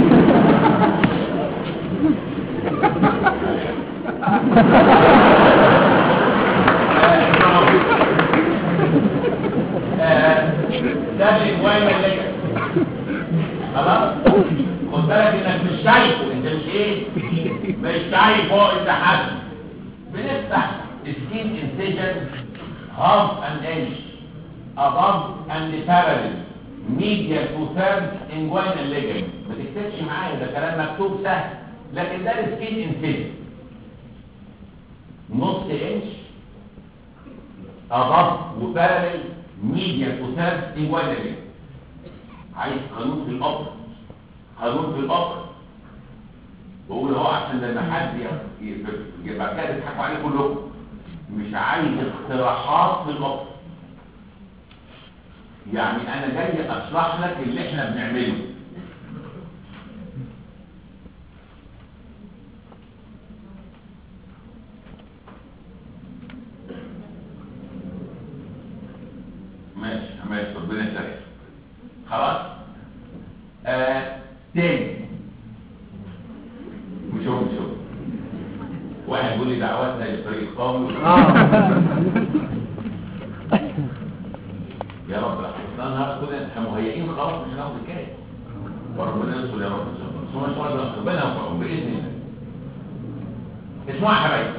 ده الانواع اللي خلاص خد بالك انك مش شايفه انت مش ايه مش شايفه انت حد بنفتح سكين انسيجن half an inch above and parallel medial to third inguinal ligament ما تكتبش معايا ده كلام مكتوب سهل لكن ده السكين انسيجن نص انش above وبارلل medial to third inguinal ligament عايز قانون في الأمر قانون في الأمر بقول هو عشان لما حد يبقى كده يضحكوا عليه كلهم مش عايز اقتراحات في الأمر يعني انا جاي اشرح لك اللي احنا بنعمله ماشي ماشي ربنا يسلمك خلاص آه تاني مش هو مش هو هو بيقول يا رب لا اصل انا هاخد كده احنا مهيئين خلاص مش هناخد الكاس وربنا يستر يا رب ان شاء الله بس هو ان شاء الله ربنا يوفقهم باذن الله اسمعوا يا حبايبي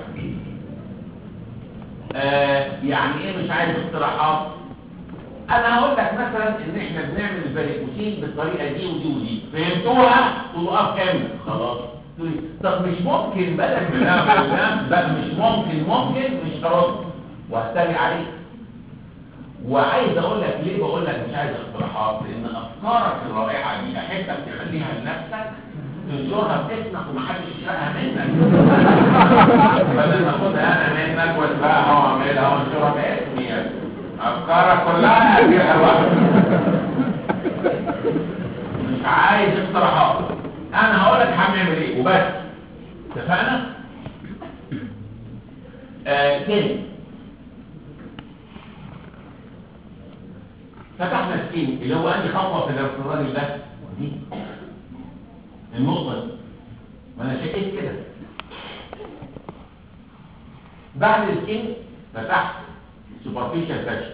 آه يعني ايه مش عايز اقتراحات انا هقول لك مثلا ان احنا بنعمل الفاريكوسين بالطريقه دي ودي ودي فهمتوها تقولوا اه كامل خلاص تقولي طب مش ممكن بالك من ده بقى مش ممكن ممكن مش هرد وهستري عليك وعايز اقول لك ليه بقول لك مش عايز اقتراحات لان افكارك الرائعه دي احبك تخليها لنفسك تنشرها باسمك ومحدش يسرقها منك بدل ما اخدها انا منك واسرقها واعملها وانشرها باسمي يعني افكارك كلها اديها لوحدك مش عايز اقتراحات انا هقول لك هنعمل ايه وبس اتفقنا آه تاني فتحنا السكين اللي هو انهي خطوه في الارتباط ده دي النقطه دي ما انا شكيت كده بعد السكين فتحت سوبرفيشال فاشل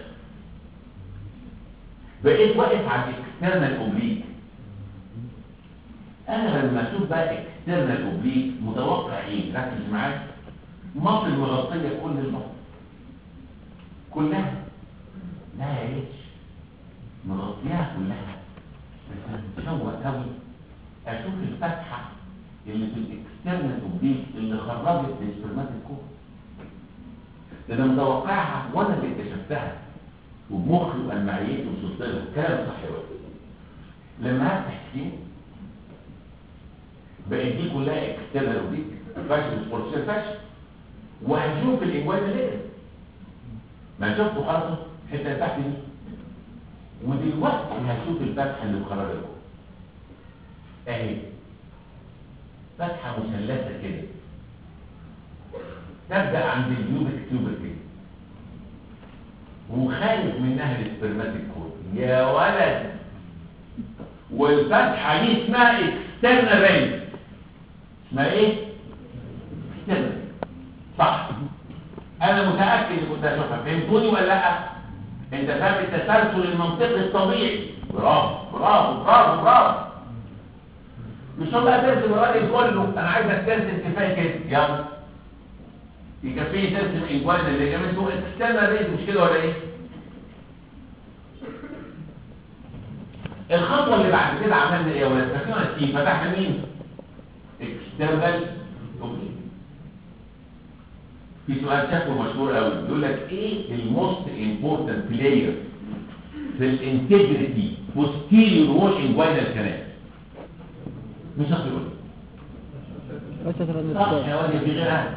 بقيت واقف على الاكسترنال اوبليك انا لما اشوف بقى اكسترنال اوبليك متوقع ايه ركز معايا مصر مغطيه كل البطن كلها لا يا ريتش مغطياها كلها بس انا متشوق قوي اشوف الفتحه اللي في الاكسترنال اوبليك اللي خرجت السبرمات الكوب ده انا متوقعها وانا اللي اكتشفتها وبمخي وألمعيتي وصلت لها كلام صح يا ولد لما هفتح سكين بقت دي كلها اكسترنال اوبليك فاشل سبورتشر فاشل وهشوف الانجوان اللي ما شفته خلاص الحته اللي تحت دي ودلوقتي هشوف الفتحه اللي مخرجه لكم اهي فتحه مثلثه كده تبدا عند اليوبك تيوبر كده وخايف منها السبرماتيك كود يا ولد والفتحه دي اسمها اكسترنال رينج اسمها ايه اكسترنال صح انا متاكد ان كنت اشوفها فهمتوني ولا لا انت فاهم التسلسل المنطقي الطبيعي برافو برافو برافو برافو مش هو بقى ترسم الراجل كله انا عايزك ترسم كفايه كده يلا يكفيني ترسم انجوان اللي جابته اكسترنال رينج مش كده ولا ايه الخطوه اللي بعد كده عملنا ايه يا ولاد فاكرين التيم فتحنا مين اكسترنال اوبليك في سؤال شكله مشهور قوي يقول لك ايه الموست امبورتنت بلاير في الانتجريتي posterior wall inguinal canal مش هتقول صح يا واد في غيرها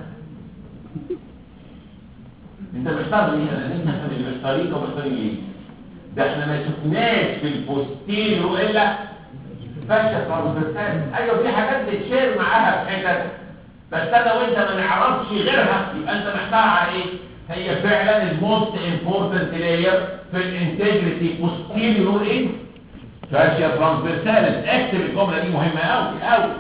انت محتار ليه انا انت فاهم اللي محتارين ومحتارين ليه ده احنا ما شفناش في البوستيريو الا فاشة ترانسفيرسال ايوه في حاجات بتشير معاها في حتت بس انا وانت ما نعرفش غيرها يبقى انت محتار على ايه هي فعلا الموست امبورتنت لاير في الانتجريتي بوستيريور ايه فاشيا ترانسفيرسالس اكتب الجمله دي مهمه قوي قوي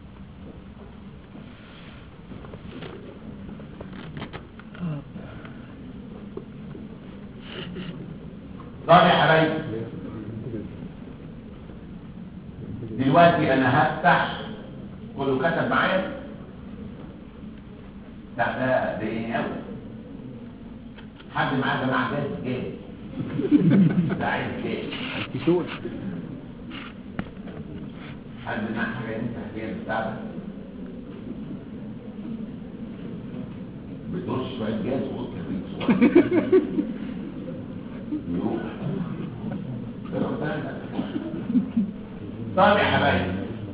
طب يا حبايبي دلوقتي انا هفتح كله كتب معايا لا ده ضايقني قوي حد معاه جماعه جاز جاز ده عايز جاز حد معاه حاجه انت هي بتاعتك بترش شويه جاز وقلت كبريت صغير يروح طيب يا حبايبي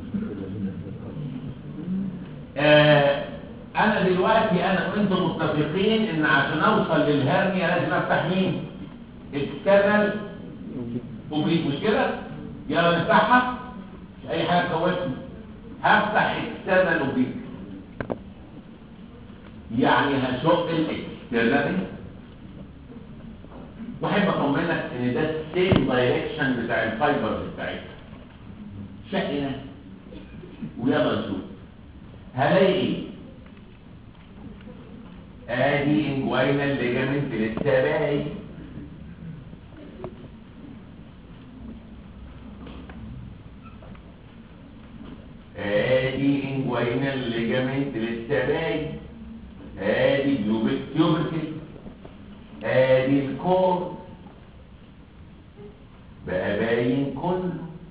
آه انا دلوقتي انا وانتم متفقين ان عشان اوصل للهرنيا لازم افتح مين اكسترنال اوبليك مش كده يلا نفتحها مش اي حاجه كوتني هفتح اكسترنال اوبليك يعني هشق الاكسترنال واحب اطمنك ان ده السيم دايركشن بتاع الفايبرز بتاعتها شقنا ويلا نشوف هلاقي ايه ادي انجوينال ليجامنت لسه باقي ادي انجوينال ليجامنت لسه باقي ادي بيوبك تيوبركل ادي الكور بقى باين كله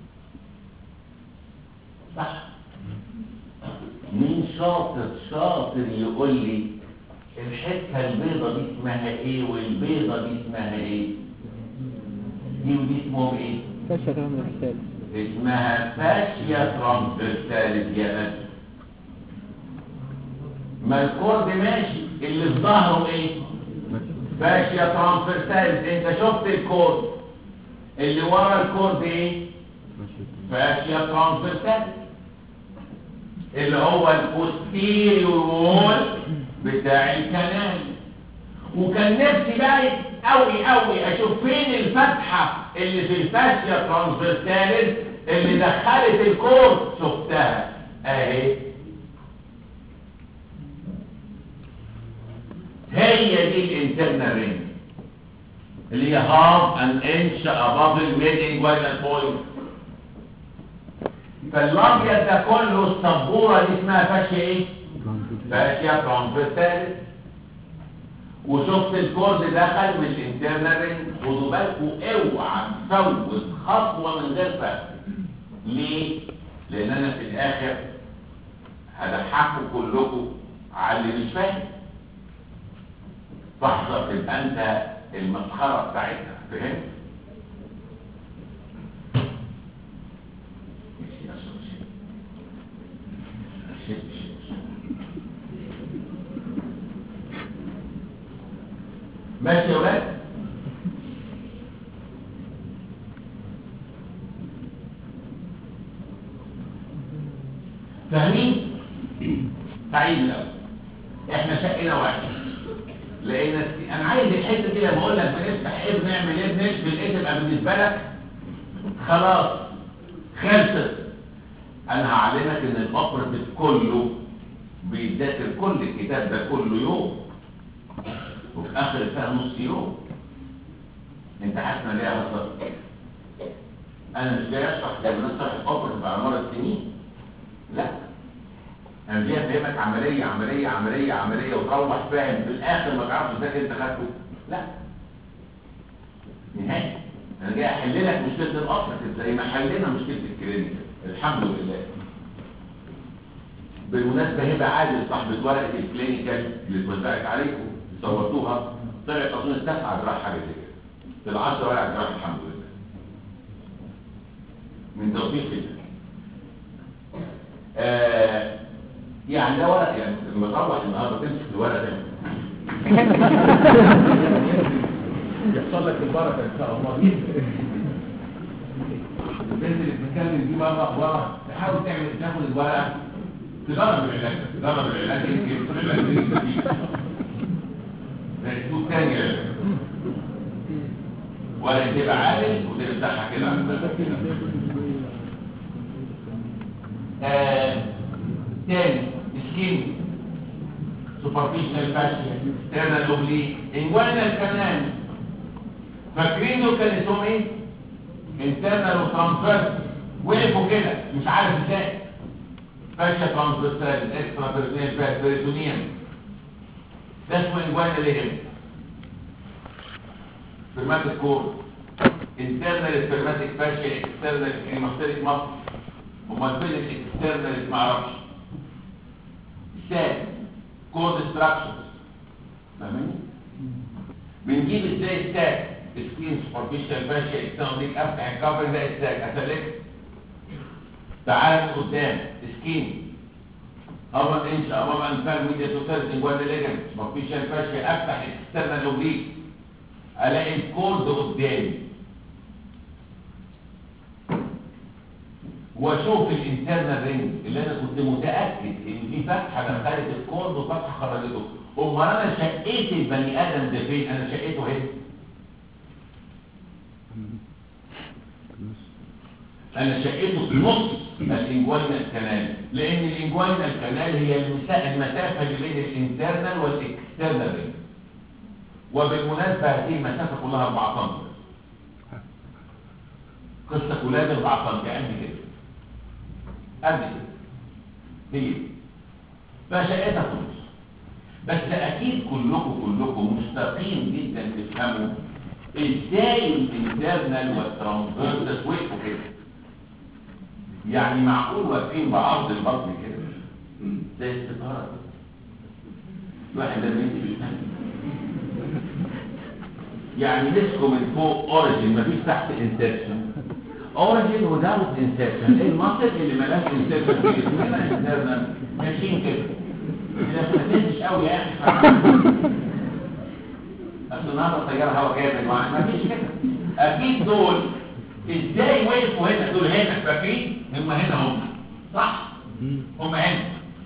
صح مين شاطر شاطر يقول لي الحته البيضه دي اسمها ايه والبيضه دي اسمها ايه دي ودي اسمهم ايه فاشا كلام الرسالة اسمها فاشيا ترانسفيرساليس يا ناس ما الكورد ماشي اللي في ظهره ايه فاشيا ترانسفيرساليس انت شفت الكورد اللي ورا الكورد ايه فاشيا ترانسفيرساليس اللي هو البوستيريور وول بتاع الكنال وكان نفسي بقى قوي قوي اشوف فين الفتحه اللي في الفاشيا ترانسفيرساليس اللي دخلت الكورد شفتها اهي هي دي الانترنال رينج اللي هي half an inch above the mid-inguinal point فالابيض ده كله السبوره دي اسمها فاشيا ايه؟ فاشيا ترانسفيرساليس وشفت الكورد دخل من الانترنال رينج خدوا بالكم اوعى تفوت خطوه من غير فهم ليه؟ لان انا في الاخر هضحكوا كلكم على اللي مش فاهم فاحذر تبقى انت المسخره بتاعتها فهمت؟ ماشي يا أشرف، شيل. شيل، شيل، شيل. ماشي يا ولاد فاهمين تعيد الاول احنا شقنا واحد لان انا عايز الحته كده بقول لك بنفتح ايه بنعمل ايه بنشفي ايه تبقى بالنسبه لك خلاص خلصت انا هعلمك ان الاوبرتيف كله بيذاكر كل الكتاب ده كله يوم وفي اخر السنه نص يوم انت حاسس ان ليه هزار انا مش جاي اشرح زي ما الناس شرحت اوبرتيف على مر السنين لا انا مش جاي افهمك عمليه عمليه عمليه عمليه وتروح فاهم في الاخر ما تعرفش ازاي انت خدته لا نهائي انا جاي احل لك مشكله الاوبرتيف زي ما حلينا مشكله الكلينيكال الحمد لله بالمناسبة هبة عادل صاحبة ورقة الكلينيكال اللي اتوزعت عليكم صورتوها طلعت أظن تسعة جراح حاجة زي كده في العشرة ورقة جراح الحمد لله من توفيق الله آه يعني ده ورق يعني لما تروح النهارده تمسك الورق ده يحصل لك البركة إن شاء الله البنت اللي بتتكلم دي بره ورا تحاول تعمل تاخد الورقه تجرب العلاج تجرب العلاج يمكن العلاج يستفيد زي اسلوب تاني للعلاج. ولا تبقى عادل وتفتحها كده على الباب. آه، تاني سكين سوبرفيشنال فاشيا تيرنال اوبليك انجوانال كمان فاكرين دول كان اسمهم ايه؟ انترنال وترانسفيرس وقفوا كده مش عارف ازاي فاشيا ترانسفيرسال اكسترا بيرسونيل فات بيريتونيوم ده اسمه انجوانا ليجمنت سبرماتيك كور انترنال سبرماتيك فاشيا اكسترنال هيموستاتيك مصر امال فين الاكسترنال ما اعرفش ساد كورد ستراكشرز فاهمين بنجيب ازاي الساد سكين سوبرفيشال فاشيا اكسترنال افتح الكفر ده الساد اسلك تعال من قدام سكين أمر إنش أمام أنفال ميديا توتال إنجوان ليجن سوبرفيشال فاشيا أفتح اكسترنال أوبليك ألاقي الكورد قدامي واشوف الانترنال رينج اللي انا كنت متاكد ان في فتحه دخلت الكورد وفتحه خرجته امال انا شقيت البني ادم ده فين انا شقيته هنا انا شقيته في النص الانجوينال كانال لان الانجوينال كانال هي المسا- المسافه اللي بين الانترنال والاكسترنال رينج وبالمناسبه هذه المسافه كلها 4 سم قصه ولاده 4 سم قد كده قد كده هي فشقتها خلص بس اكيد كلكم كلكم مشتاقين جدا تفهموا ازاي الانترنال والترانسفيرسس وقفوا كده يعني معقول واقفين بعرض البطن كده زي الستاره كده الواحد ده بيمشي بالفهم يعني مسكوا من فوق اوريجين مفيش تحت انسيرشن اوريجين وداوت انسيرشن ايه المصل اللي ملاش انسيرشن في جسمنا انترنال ماشيين كده اذا ما تنسش قوي يا اخي اصل النهارده الطياره هوا جامد ما فيش كده اكيد دول ازاي وقفوا هنا دول هنا فاكرين هم هنا هم صح هم هنا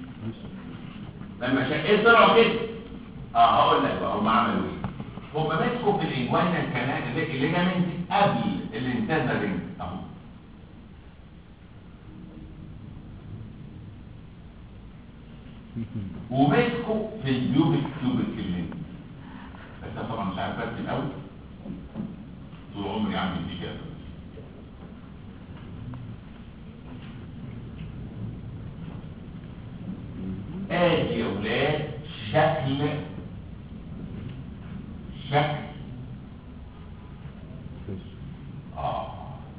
لما شقيت طلعوا كده اه هقول لك بقى هم عملوا ايه هم مسكوا في الانجوانا الكنال الليجامنت قبل الانتازا رينج اهو ومسكوا في البيوبك كيوبك اللينك بس انا طبعا مش عارف ارسم قوي طول عمري عامل دي كده ادي يا ولاد شكل شكل اه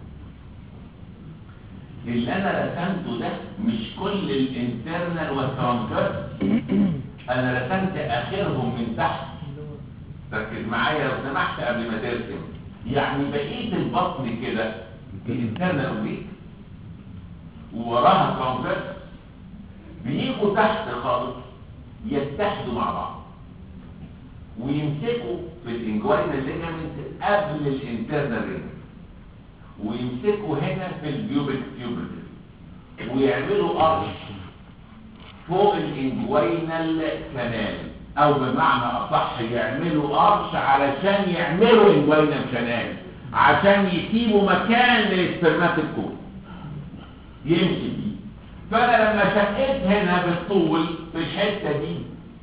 اللي انا رسمته ده مش كل الانترنال والترانسفيرس انا رسمت اخرهم من تحت ركز معايا لو سمحت قبل ما ترسم يعني بقيه البطن كده الانترنال اوبليك ووراها ترانسفيرس بيجوا تحت خالص يتحدوا مع بعض ويمسكوا في الانجوينال ليجامنت قبل الانترنال رينج ويمسكوا هنا في البيوبك تيوبركل ويعملوا ارش فوق الانجوينال كانال او بمعنى اصح يعملوا ارش علشان يعملوا انجوينال كانال عشان يسيبوا مكان للسبرماتيك كود يمشي فيه فانا لما شقيت هنا بالطول في الحته دي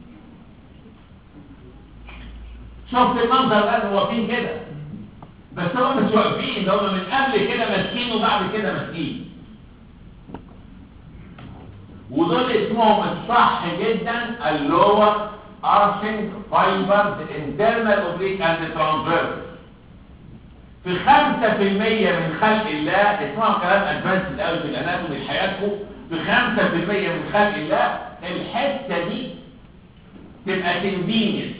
شفت المنظر ده واقفين كده بس هم مش واقفين ده هم من قبل كده ماسكين وبعد كده ماسكين ودول اسمهم الصح جدا اللور ارشنج فايبرز انترنال اوبليك اند ترانسفيرس في 5% من خلق الله اسمها كلام ادفانسد قوي في الاناتومي حياتكم في 5% من خلق الله الحته دي تبقى تنفينيس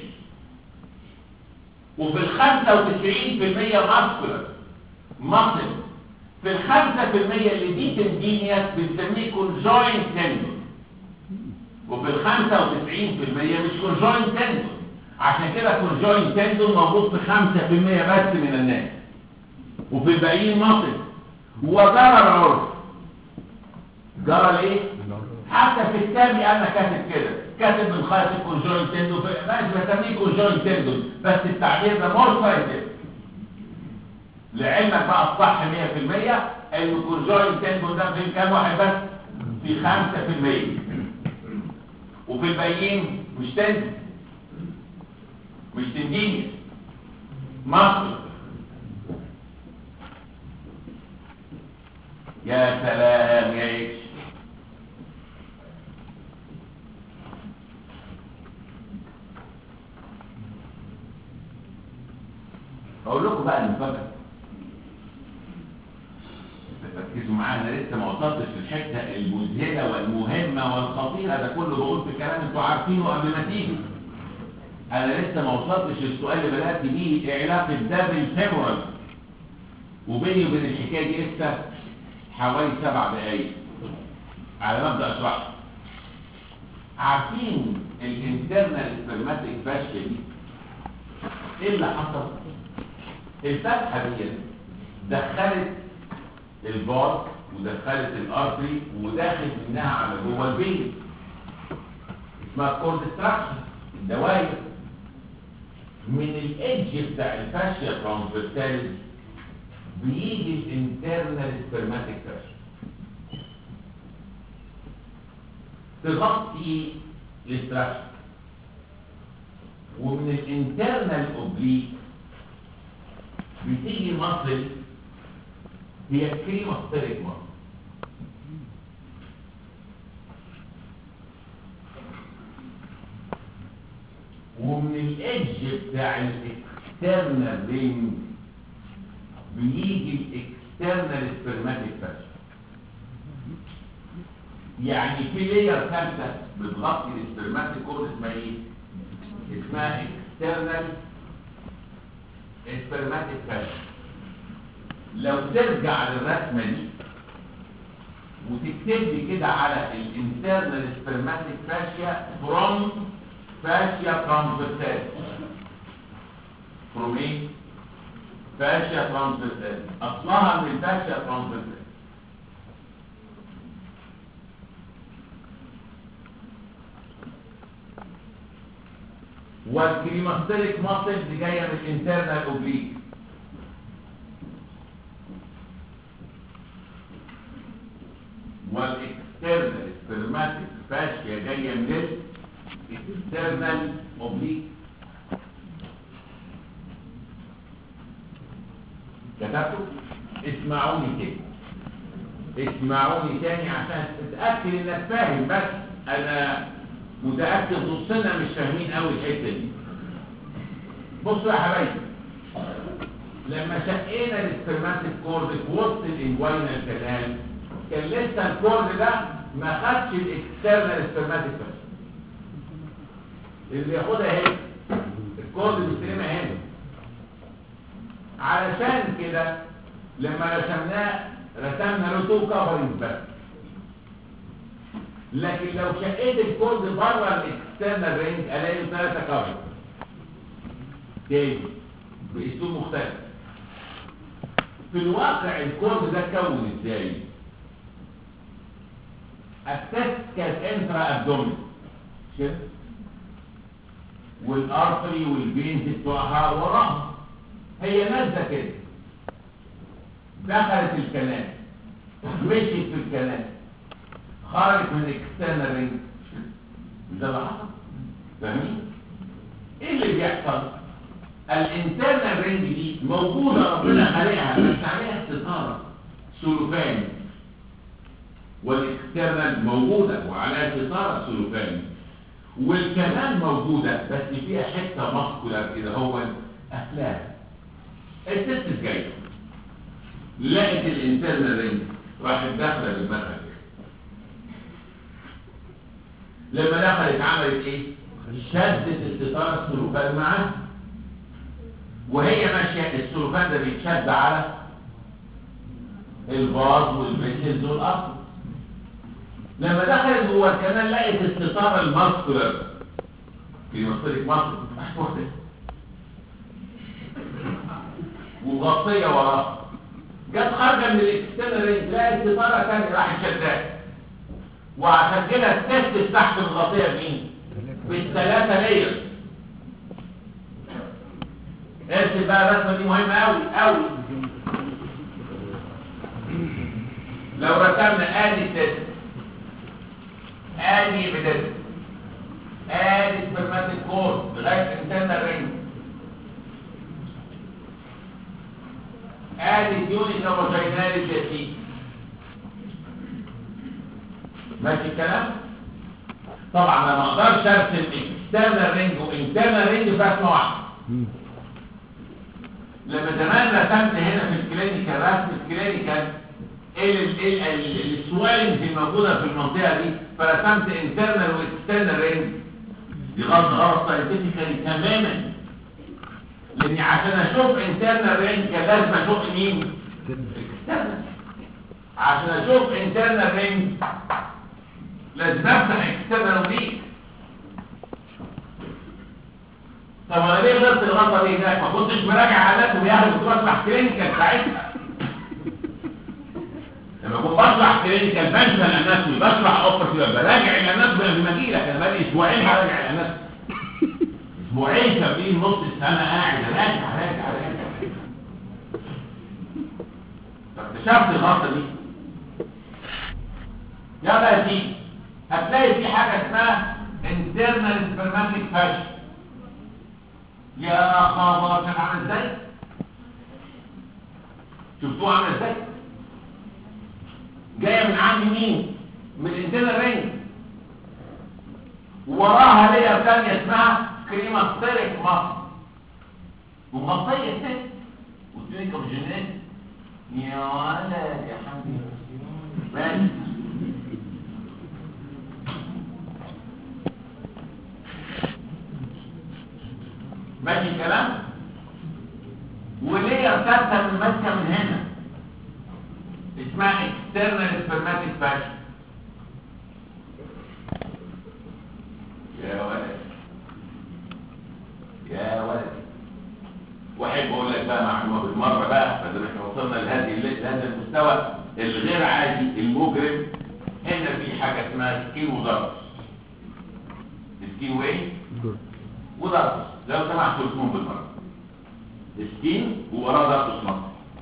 وفي ال 95% ماسكولر ماسل في ال 5% اللي دي تندينيس بنسميه كونجوينت تندون وفي ال 95% مش كونجوينت تندون عشان كده كونجوينت تندون موجود في 5% بس من الناس وفي الباقيين ماسل وجرى العرف جرى الايه؟ حتى في الكتاب انا كاتب كده كاتب من خلف الكونجوينت تندون ماشي بسميه كونجوينت تندون بس التعبير ده مور ساينتفك لعلمك بقى الصح 100% ان الكونجوينت تندون ده في كام واحد بس في 5% وفي الباقيين مش تندون مش تندينيس مصر يا سلام يا اكس اقول لكم بقى المفاجاه ركزوا معايا انا لسه ما وصلتش للحته المذهله والمهمه والخطيره ده كله بقول في كلام انتوا عارفينه قبل ما تيجوا انا لسه ما وصلتش للسؤال اللي بدات بيه ايه علاقه ده بالفيمورال وبيني وبين الحكايه دي لسه حوالي سبع دقايق على مبدا اشرحها عارفين الانترنال سبرماتيك فاشيا دي ايه اللي حصل الفتحه دي دخلت البار ودخلت الارتري وداخل منها على جوه البين اسمها كونستراكشن الدوائر من الايدج بتاع الفاشيا ترانسفيرساليس بيجي الانترنال سبرماتيك فاشيا تغطي الاستراكشر ومن الانترنال اوبليك بتيجي مصل هي كريموستريك مصل ومن الايدج بتاع الاكسترنال رينج بيجي الاكسترنال سبرماتيك فاشن يعني في لير ثالثه بتغطي السبرماتيك كورد اسمها ايه؟ اسمها اكسترنال سبرماتيك فاشن لو ترجع للرسمه دي وتكتب لي كده على الانترنال سبرماتيك فاشيا فروم فاشيا ترانسفيرسال فروم ايه؟ فاشيا ترانسفيرسال اصلها من الفاشيا ترانسفيرسال والكريماستريك ماسل دي جايه من الانترنال اوبليك والاكسترنال سبرماتيك فاشيا جايه من الاكسترنال اوبليك كتبته اسمعوني كده اسمعوني تاني عشان تتاكد انك فاهم بس انا متاكد نصنا مش فاهمين قوي الحته دي بصوا يا حبايبي لما شقينا السبرماتيك كورد في وسط الانجوينال كانال كان لسه الكورد ده ما خدش الاكسترنال سبرماتيك فاشن اللي ياخدها هنا الكورد بيستلمها هنا علشان كده لما رسمناه رسمنا له تو كفرنج بس لكن لو شقيت الكورد بره الاكسترنال رينج الاقي له ثلاثه كفرنج تاني باسلوب مختلف في الواقع الكورد ده كون ازاي التست كانت انترا ابدومين كده والارتري والبينز بتوعها وراها هي نازله كده دخلت الكنال مشيت في الكنال خرجت من الاكسترنال رينج مش ده اللي حصل فاهمين ايه اللي بيحصل الانترنال رينج دي موجوده ربنا خلقها بس عليها استثاره سلوفان والاكسترنال موجوده وعليها استثاره سلوفان والكمان موجوده بس فيها حته ماسكولار كده هو افلام الست جايه لقت الانترنال رينج راحت داخله بالمدخل لما دخلت عملت ايه شدت الستاره السلوفان معاها وهي ماشيه السلوفان ده بيتشد على الباص والبيسلز والارض لما دخلت جوه الكنال لقت الستاره الماسكولار في مصطلح مصر محفوظه ومغطيه وراها جت خارجه من الاكسترنال رينج لقت ستاره ثانيه راحت شداها وعشان كده التست تحت الغطيه بمين؟ بالثلاثه لايرز ارسل بقى الرسمه دي مهمه قوي قوي لو رسمنا ادي التست ادي بدست ادي سبرماتيك كورد لغايه انترنال رينج ادي اليونيت هوموجينالي جاتي ماشي الكلام طبعا انا ما اقدرش ارسم اكسترنال رينج وانترنال رينج في رسمه واحده لما زمان رسمت هنا في الكلينيكال رسم الكلينيكال السوالنج الموجوده في المنطقه دي فرسمت انترنال واكسترنال رينج دي غلط غلط ساينتفيكالي تماما لاني عشان اشوف انترنال رينج كان لازم اشوف مين اكسترنال عشان اشوف انترنال رينج لازم افتح اكسترنال وديك طب انا ليه غلطت الغلطه دي هناك ما كنتش مراجع حالات وياخد كنت بشرح كلينيكال ساعتها لما كنت بشرح كلينيكال بنسى الاناتومي بشرح اوبرتيف براجع الاناتومي قبل ما اجي لك انا بقالي اسبوعين براجع الاناتومي اسبوعين كاملين نص السنه قاعد راجع راجع راجع فاكتشفت الغلطه دي يلا يا سيدي هتلاقي في حاجة اسمها internal spermatic fascia يا خبر كان عامل ازاي شفتوه عامل ازاي جايه من عند مين من الانترنال رينج وراها ليا ثانيه اسمها كريماستيريك مصر ومغطيه الست والدنيا كوجينات يا ولد يا حبيبي بس ماشي الكلام وليه ثالثه من ماسكه من هنا اسمها external spermatic fascia يا ولد يا ولد واحب اقول لك بقى معلومه بالمره بقى بدل احنا وصلنا لهذه لهذا المستوى الغير عادي المجرم هنا في حاجه اسمها سكين وضرب سكين وايه وضرب لو سمحت اسمهم بالمره سكين ووراه ضرب اسمه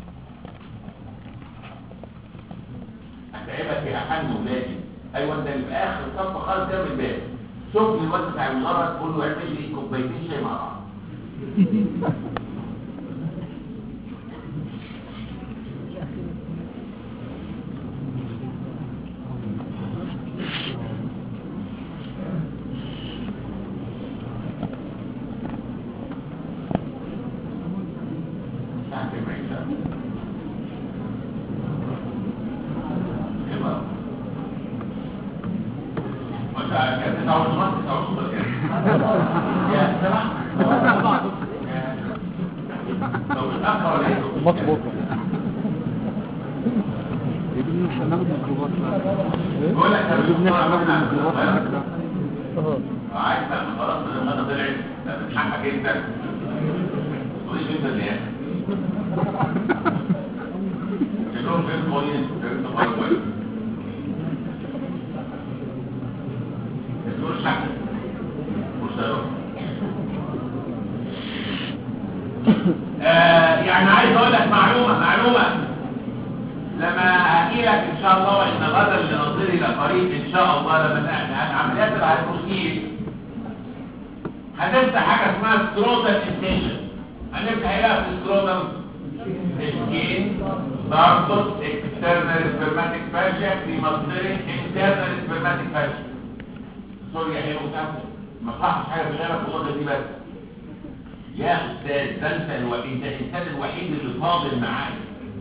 هتعبك يا حن ولادي ايوه انت اللي في اخر صف خالص جنب الباب شوف لي الواد بتاع المدرس قول له اعمل لي كوبايتين شاي مع بعض ساعتين ما يشاء. يلا. وانت كانت تسعة ونص تسعة ونص ولا كام؟ يا سبعة؟ يا. طب متأخر ولا ايه؟ مطبوخ يجيب لنا ناخد ميكروبات بقول لك يا يجيب لنا دكتور، ناخد أنا- ميكروبات اه عايز بقى خلاص لما انا طلعت لا من حقك انت تقوليش انت اللي يعني كلهم غير كويس غير كويس كويس ما تقولش حاجه مش هيروح آه يعني عايز اقول لك معلومه معلومه لما احكي لك ان شاء الله وان غدا لنظري لقريب ان شاء الله لما نعمل عمليات الهيدروسيل هتفتح حاجه اسمها ستروتال انتيشن هنفتح ايه بقى في الستروتال سكين بارتوس اكسترنال سبرماتيك فاشيا كريماسترين انترنال سبرماتيك فاشيا سوري يا حلو بتاعته ما صحش حاجه في غيرك والله دي بس يا استاذ ده انت الوحيد ده الانسان الوحيد اللي فاضل معايا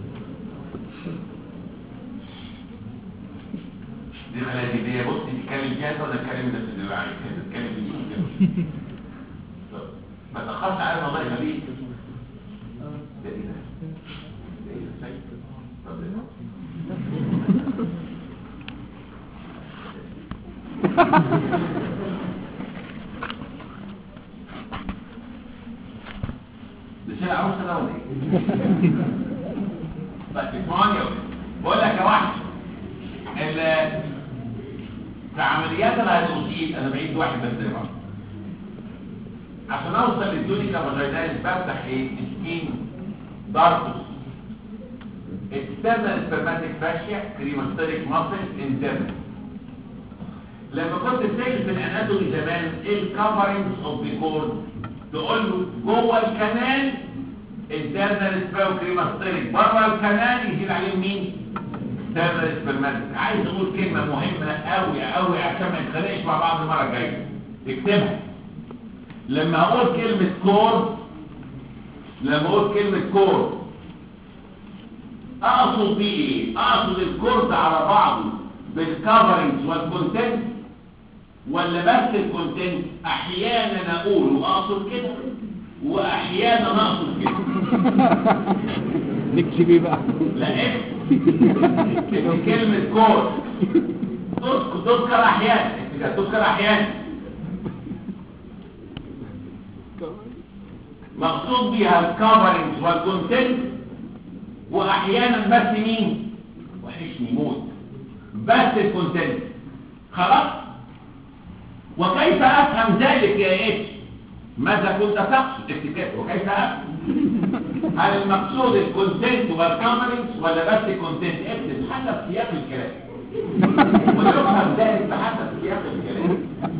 دي خلاص دي بص تتكلم فيها ولا تتكلم نفس اللي عليك تتكلم في دي طب، ما تاخرش علينا الله يخليك ده ايه ده ده ايه ده سيد طب ده ده شيء عروسه ده ولا ايه طيب اسمعني يا ولد بقول لك يا واحد ال- في عمليات الهيدروسيل انا بعيد واحد بس زي بعض عشان اوصل للدونيكا فاجيناليس بفتح ايه سكين دارتوس اكسترنال سبرماتيك فاشيا كريماستريك ماسل انترنال لما كنت بتكتب في الاناتومي زمان ايه الكفرنجز اوف ذا كورد تقول له جوه الكنال انترنال سباو كريماستريك بره الكنال يزيد عليهم مين انترنال سبرماتيك عايز اقول كلمه مهمه قوي قوي عشان ما نتخانقش مع بعض المره الجايه اكتبها لما اقول كلمه كورد لما اقول كلمه كورد اقصد بيه ايه اقصد الكورد على بعضه بالكفرنجز والكونتنت ولا بس الكونتنت احيانا اقول واقصد كده واحيانا اقصد كده نكتب ايه بقى لان إن كلمه كورد تذكر تذكر احيانا انت تذكر احيانا مقصود بيها الكفرنج والكونتنت واحيانا بس مين وحشني موت بس الكونتنت خلاص وكيف افهم ذلك يا اتش ماذا كنت تقصد افتكر وكيف افهم هل المقصود الكونتنت والكفرنج ولا بس الكونتنت اكتب حتى في سياق الكلام ويفهم ذلك بحسب سياق الكلام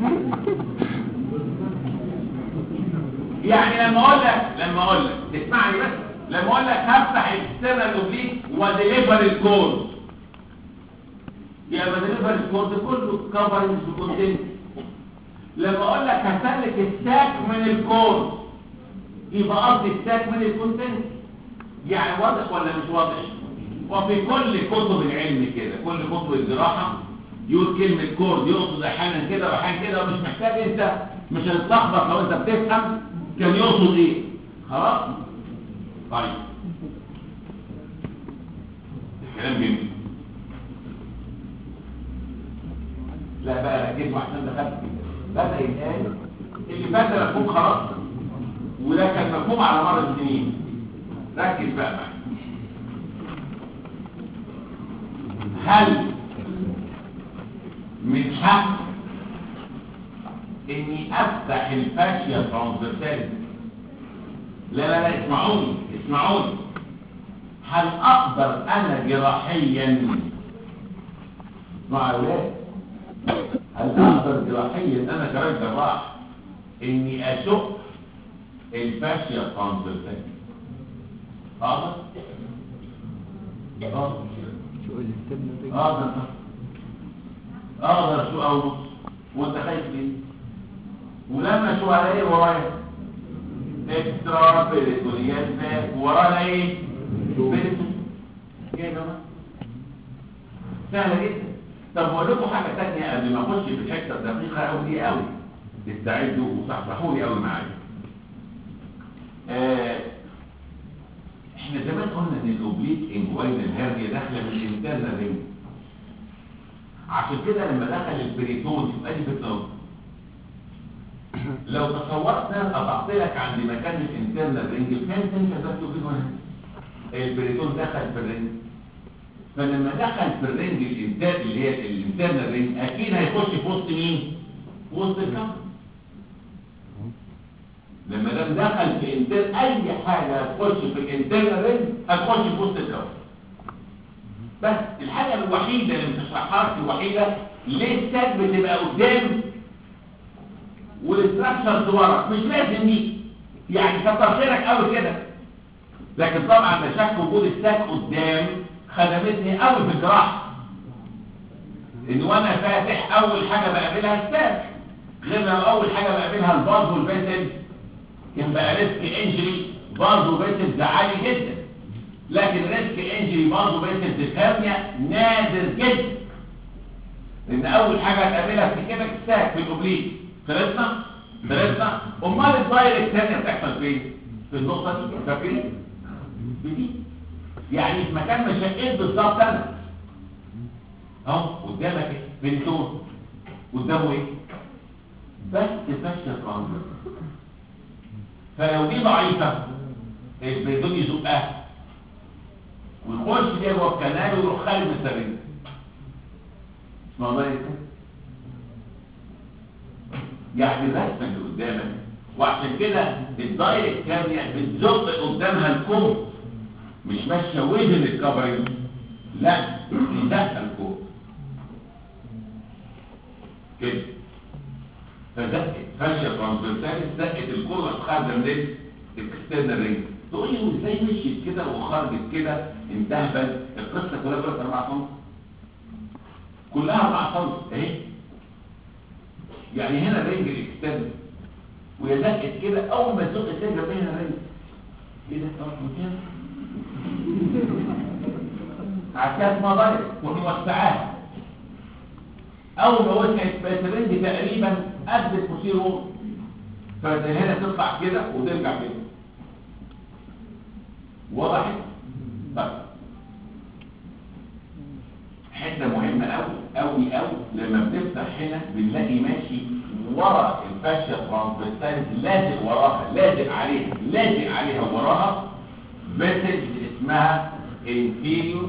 يعني لما اقول لك لما اقول لك تسمعني بس لما اقول لك هفتح الاكسترنال اوبليك وديليفر الكود يبقى ديليفر الكود كله كفرنج بكونتنت لما اقول لك هسلك الساك من الكود يبقى قصدي الساك من الكونتنت يعني واضح ولا مش واضح وفي كل كتب العلم كده كل كتب الجراحه يقول كلمه كورد يقصد احيانا كده واحيانا كده ومش محتاج انت مش هتتلخبط لو انت بتفهم كان يقصد ايه خلاص طيب كلام جميل لا بقى ركزوا عشان دخلت بدا يتقال اللي فات ده مفهوم خلاص وده كان مفهوم على مر السنين ركز بقى معايا هل من حق اني افتح الفاشية ترانسفيرسال لا لا لا اسمعوني اسمعوني هل اقدر انا جراحيا مع اولاد هل اقدر جراحيا انا كراجل جراح اني اشق الفاشية ترانسفيرسال اقدر اقدر شو الاستبنى دي اقدر اقدر شو او نص وانت خايف ليه ولما شو على ايه ورايا اكسترا بيريتونيال باك ورانا ايه بيريتون ايه يا جماعه سهله جدا طب اقول لكم حاجه ثانيه قبل ما اخش في الحته الدقيقه قوي دي قوي استعدوا وصحصحوا لي قوي معايا آه احنا زمان قلنا ان الاوبليك انجوينال هيرنيا داخله من الانترنال رينج عشان كده لما دخل البريتون يبقى دي فتنه لو تصورت قطعت لك عند مكان الانترنال رينج فهمت انت ده تقول هنا البريتون دخل في الرينج فلما دخل في الرينج الانتر اللي هي الانترنال رينج اكيد هيخش في وسط مين؟ في وسط الكفر لما دام دخل في انتر اي حاجه هتخش في الانترنال رينج هتخش في وسط الكفر بس الحاجه الوحيده اللي بتشرحها الوحيده ليه السد بتبقى قدام والاستراكشرز ورا مش لازم دي يعني كتر خيرك قوي كده لكن طبعا لا شك وجود الساك قدام خدمتني قوي في الجراحه ان وانا فاتح اول حاجه بقابلها الساك غير لو اول حاجه بقابلها الباز والبيتل كان بقى ريسك انجري باز وبيتل ده عالي جدا لكن ريسك انجري باز وبيتل الهرنيا نادر جدا لان اول حاجه هتقابلها في كده الساك في الاوبليك خلصنا خلصنا امال الدايركت الثانيه بتحصل فين في النقطه دي فاكرين في دي يعني في مكان ما شقيت بالظبط انا اهو قدامك ايه بنتون قدامه ايه بس فاشيه ترانزيت فلو دي ضعيفه البنتون يزقها ويخش جوه جوه الكنال ويروح خارج من السرير اسمها الله يكتب يعني الرسمه اللي قدامك وعشان كده الدايركت كارنيا بتزق قدامها الكوب مش ماشيه وزن الكفرنج لا دي زقه الكوب كده فزقت فاشيه ترانسفيرساليس زقت الكوب خارجه من الاكسترنال رينج تقول لي ازاي مشيت كده وخرجت كده انتهبت القصه كلها كلها 4 سم كلها 4 سم اهي يعني هنا الرينج الاكسترنال وهي زقت كده اول ما تزق ترجع بين الرينج ايه ده طب مكان عشان ما ضايق ونوسعها اول ما وسعت بقت الرينج تقريبا قد الكوسيرو فهنا تطلع كده وترجع كده وضحت طيب حته مهمه قوي قوي قوي لما بتفتح هنا بنلاقي ماشي ورا الفاشيا ترانسفيرساليس لازق وراها لازق عليها لازق عليها وراها فيسج اسمها inferior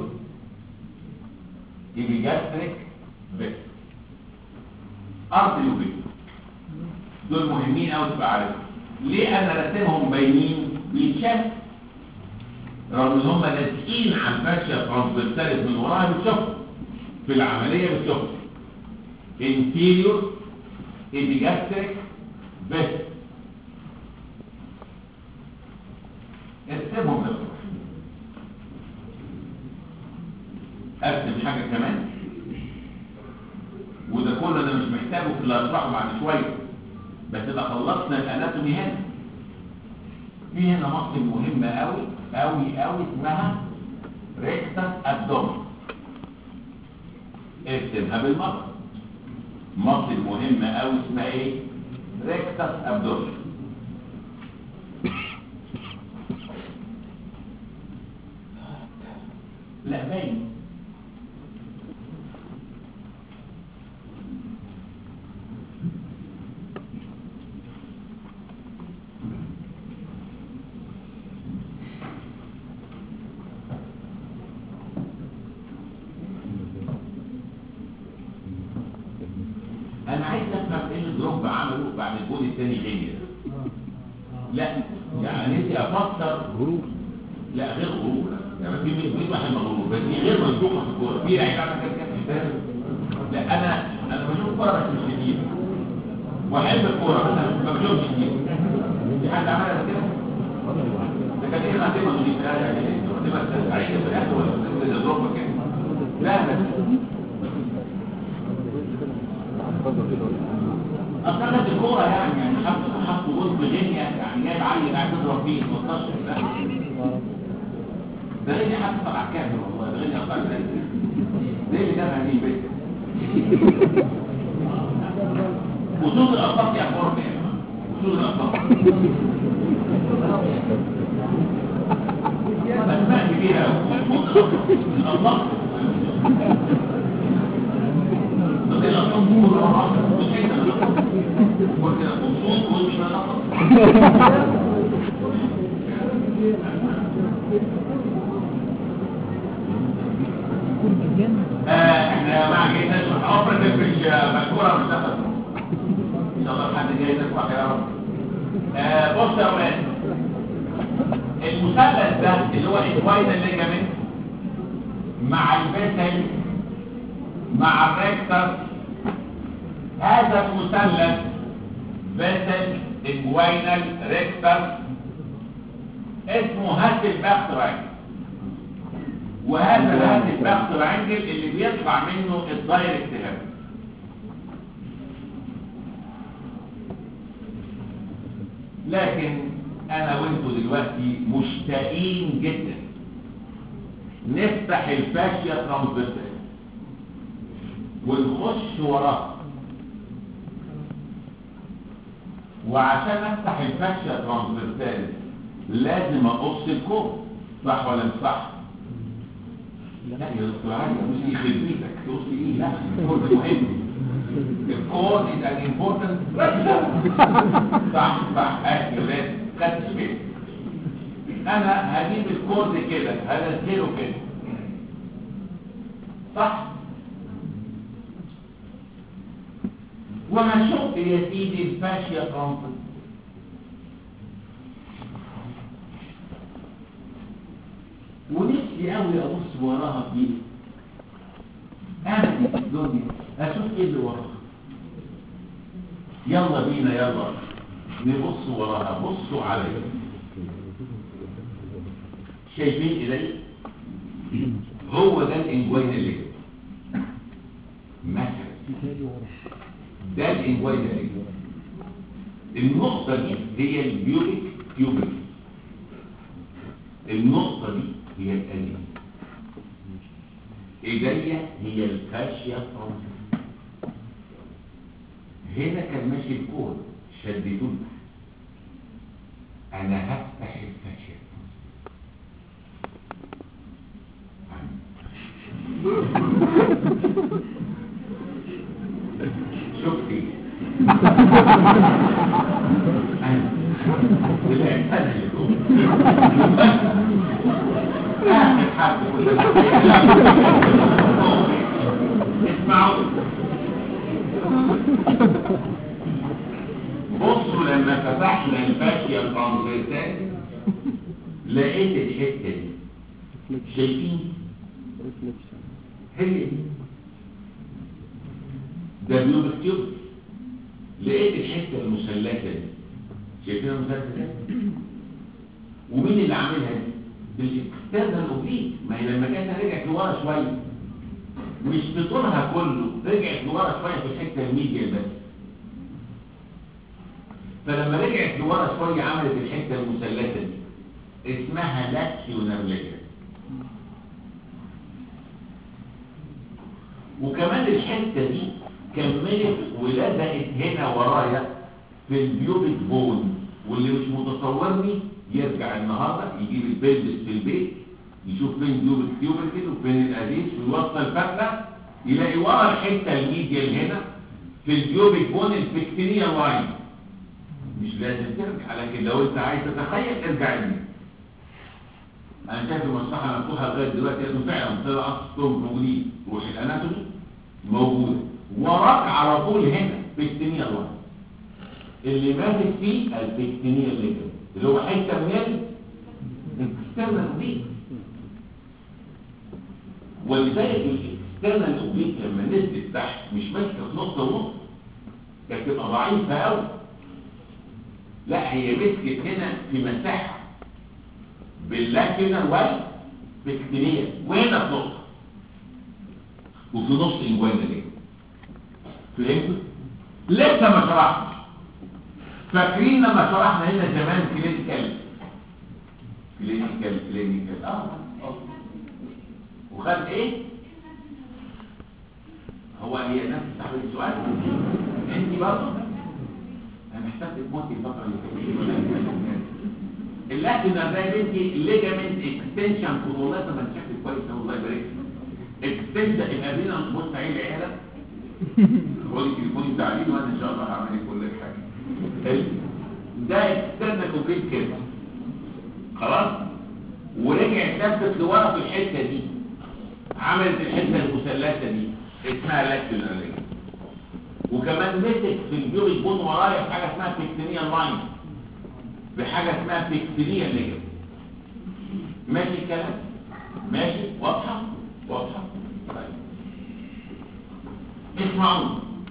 epigastric vessel ارتري وفيسل دول مهمين قوي تبقى عارفهم ليه انا راسمهم باينين بيتشاف رغم ان هم لازقين على الفاشيا ترانسفيرساليس من وراها بتشوفهم في العملية بالسكر inferior epigastric vessel ارسمهم لو ارسم حاجة كمان وده كله انا مش محتاجه في اللي هشرحه بعد شوية بس يبقى خلصنا الاناتومي هنا في هنا مصل مهمة قوي قوي قوي اسمها ريكتس ابدومن ارسمها بالمصل مصل مهمة قوي اسمها ايه ريكتس ابدومن لا باين انا عايز افهم ايه اللي دروب عمله بعد الجول الثاني غير لا يعني انت افكر غروب لا غير غرور يعني في مين مين واحد مغرور بس دي غير مصدوقه في الكوره في لعيبه عملت كده كده لا انا انا بشوف كوره بس مش كتير واحب الكوره بس أنا ما بشوفش كتير في حد عملها كده ده كان ايه خاتمه دي في الآخر يعني خاتمه سعيده في الاخر ولا كده ضربه كده لا لا اصلا كانت الكوره يعني يعني حط حط جول بغنية يعني جايب عيل قاعد يضرب فيه 13 لا ده غني حتى طلع كامل والله ده غني اصلا زي زي اللي جابها دي بيت وجود الاطراف يا فورم يا جماعه وجود الاطراف اسماء كبيره قوي وجود الاطراف ده الاطراف كلها مش كده وكده مبسوط ومش الاطراف آه، احنا يا جماعه جايين نشرح اوبريتيف مش مشهوره مش دخل ان شاء الله حد جاي يسمع يا رب آه، بص يا اولاد المثلث ده اللي هو الاسوايد الليجامنت مع البيسل مع الريكتر هذا المثلث بيسل اجوينال ريكتر اسمه هاتل باختراين وهذا الهاتف الباخت العنجل اللي بيطلع منه الدايركت هاب لكن انا وانتوا دلوقتي مشتاقين جدا نفتح الفاشيا ترانسفيرسال ونخش وراها وعشان افتح الفاشيا ترانسفيرسال لازم اقص الكور صح ولا مش صح؟ لا يا دكتور علي مش يخرب بيتك تقول ايه لا الكود مهم الكود is an important structure صح صح اهل ولاد خدت بالك انا هجيب الكود كده هنزله كده صح وهشق يا سيدي الفاشيا ترانسفير ونفسي قوي ابص وراها في انا في الدنيا اشوف ايه اللي وراها يلا بينا يلا نبص وراها بصوا عليا شايفين ايدي هو ده الانجوين اللي كده مثلا ده الانجوين اللي كده النقطة دي هي البيوبيك تيوبيك النقطة دي هي القلب ايديا هي الفاشيا ترانسفير هنا كان ماشي الكون شددونا انا هفتح الفاشيا شفتي انا طلعت انا اللي جوه آخر حد اسمعوا بصوا لما فتحنا الفاشية الترانزيتات لقيت الحتة دي شايفين هي دي ده بيوبك تيوب لقيت الحته المثلثه دي شايفين المثلث ده ومين اللي عاملها دي الاكسترنال اوبليك ما هي لما كانت رجعت لورا شويه مش في طولها كله رجعت لورا شويه في الحته الميديا بس فلما رجعت لورا شويه عملت الحته المثلثه دي اسمها لاكسيونر ليجر وكمان الحته دي كملت ولزقت هنا ورايا في البيوبيك بون واللي مش متصورني يرجع النهارده يجيب البيلبس في البيت يشوف فين بيوبيك تيوبركل وفين الاديس ويوصل فتله يلاقي ورا الحته الميديا اللي هنا في البيوبيك بون البكتيريا لاين مش لازم ترجع لكن لو انت عايز تتخيل ارجع لي انا شايف المصلحه مفتوحه لغايه دلوقتي لانه فعلا طلع اصلهم موجودين روح الاناتومي موجوده وراك على طول هنا بكتيريا لاين اللي ماسك فيه البكتيريا ليجن اللي هو حته من الاكسترنال دي ولذلك الاكسترنال اوبليك لما نزلت تحت مش ماسكه في نقطه ونص كانت تبقى ضعيفه قوي لا هي مسكت هنا في مساحه باللاكينر واي بكتيريا وهنا في نقطه وفي نص الجوانا دي فهمت لسه ما شرحتش فاكرين لما شرحنا هنا زمان كلينيكال كلينيكال كلينيكال اه آه. وخد ايه هو هي نفس صاحب السؤال انت برضه انا محتاج تموتي الفتره اللي فاتت اللكن ده يا بنتي الليجامنت اكستنشن والله طب انت شكلك كويس أهو، الله يبارك اكستنشن يبقى بينا نبص عين العيله خدي تليفوني تعليم وانا ان شاء الله هعمل لك كل حاجه حلو. ده اكسترنال كومبليت كده خلاص ورجع ثبت لورا في الحته دي عملت الحته المثلثه دي اسمها لاكتيولار ليجن وكمان مسك في البيوبيك بون ورايا في حاجه اسمها بيكتيريا لاين بحاجه اسمها بيكتيريا ليجن ماشي الكلام ماشي واضحه واضحه طيب اسمعوا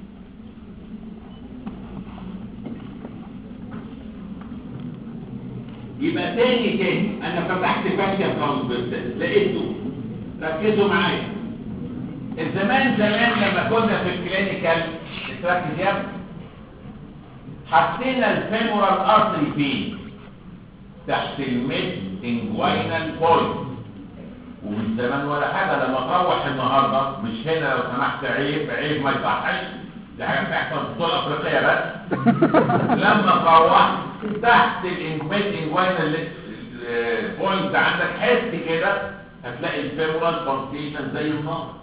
يبقى تاني تاني انا فتحت فاشيا ترانسفيرسال لقيته ركزوا معايا الزمان زمان لما كنا في الكلينيكال تركز يا ابني حطينا الفيمورال ارتري فين تحت الميد انجوينال بوينت ومش زمان ولا حاجه لما تروح النهارده مش هنا لو سمحت عيب عيب ما يصحش دي حاجه بتحصل في البطوله الافريقيه بس لما تروح تحت الانجوين انجوينال بوينت عندك حس كده هتلاقي الفيمورال كونستيشن زي النار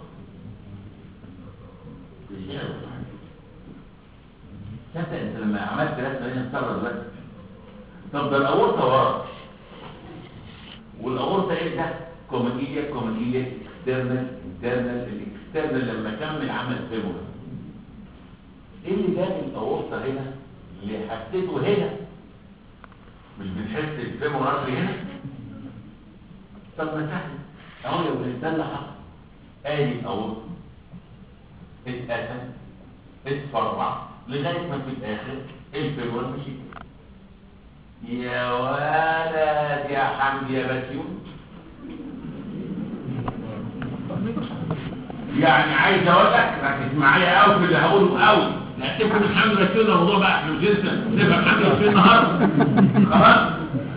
تصدق انت لما عملت رسمه هنا استغرب بس طب ده الاورطه ورا والاورطه ايه ده كوميديا كوميديا اكسترنال انترنال الاكسترنال لما كمل عمل فيمورال ايه اللي جاب الاورطه هنا اللي حسيته هنا مش بنحس الفيمورال هنا طب ما سهل اهو يا ولد ده اللي حصل ادي الاورطه اتقسم اتفرع لغايه ما في الاخر الفيمورال مشي يا ولد يا حمدي يا بسيون يعني عايز اقول لك ركز معايا قوي في اللي هقوله قوي لا تفهم الحمد لله كده الموضوع بقى احنا مش لسه نفهم الحمد لله النهارده خلاص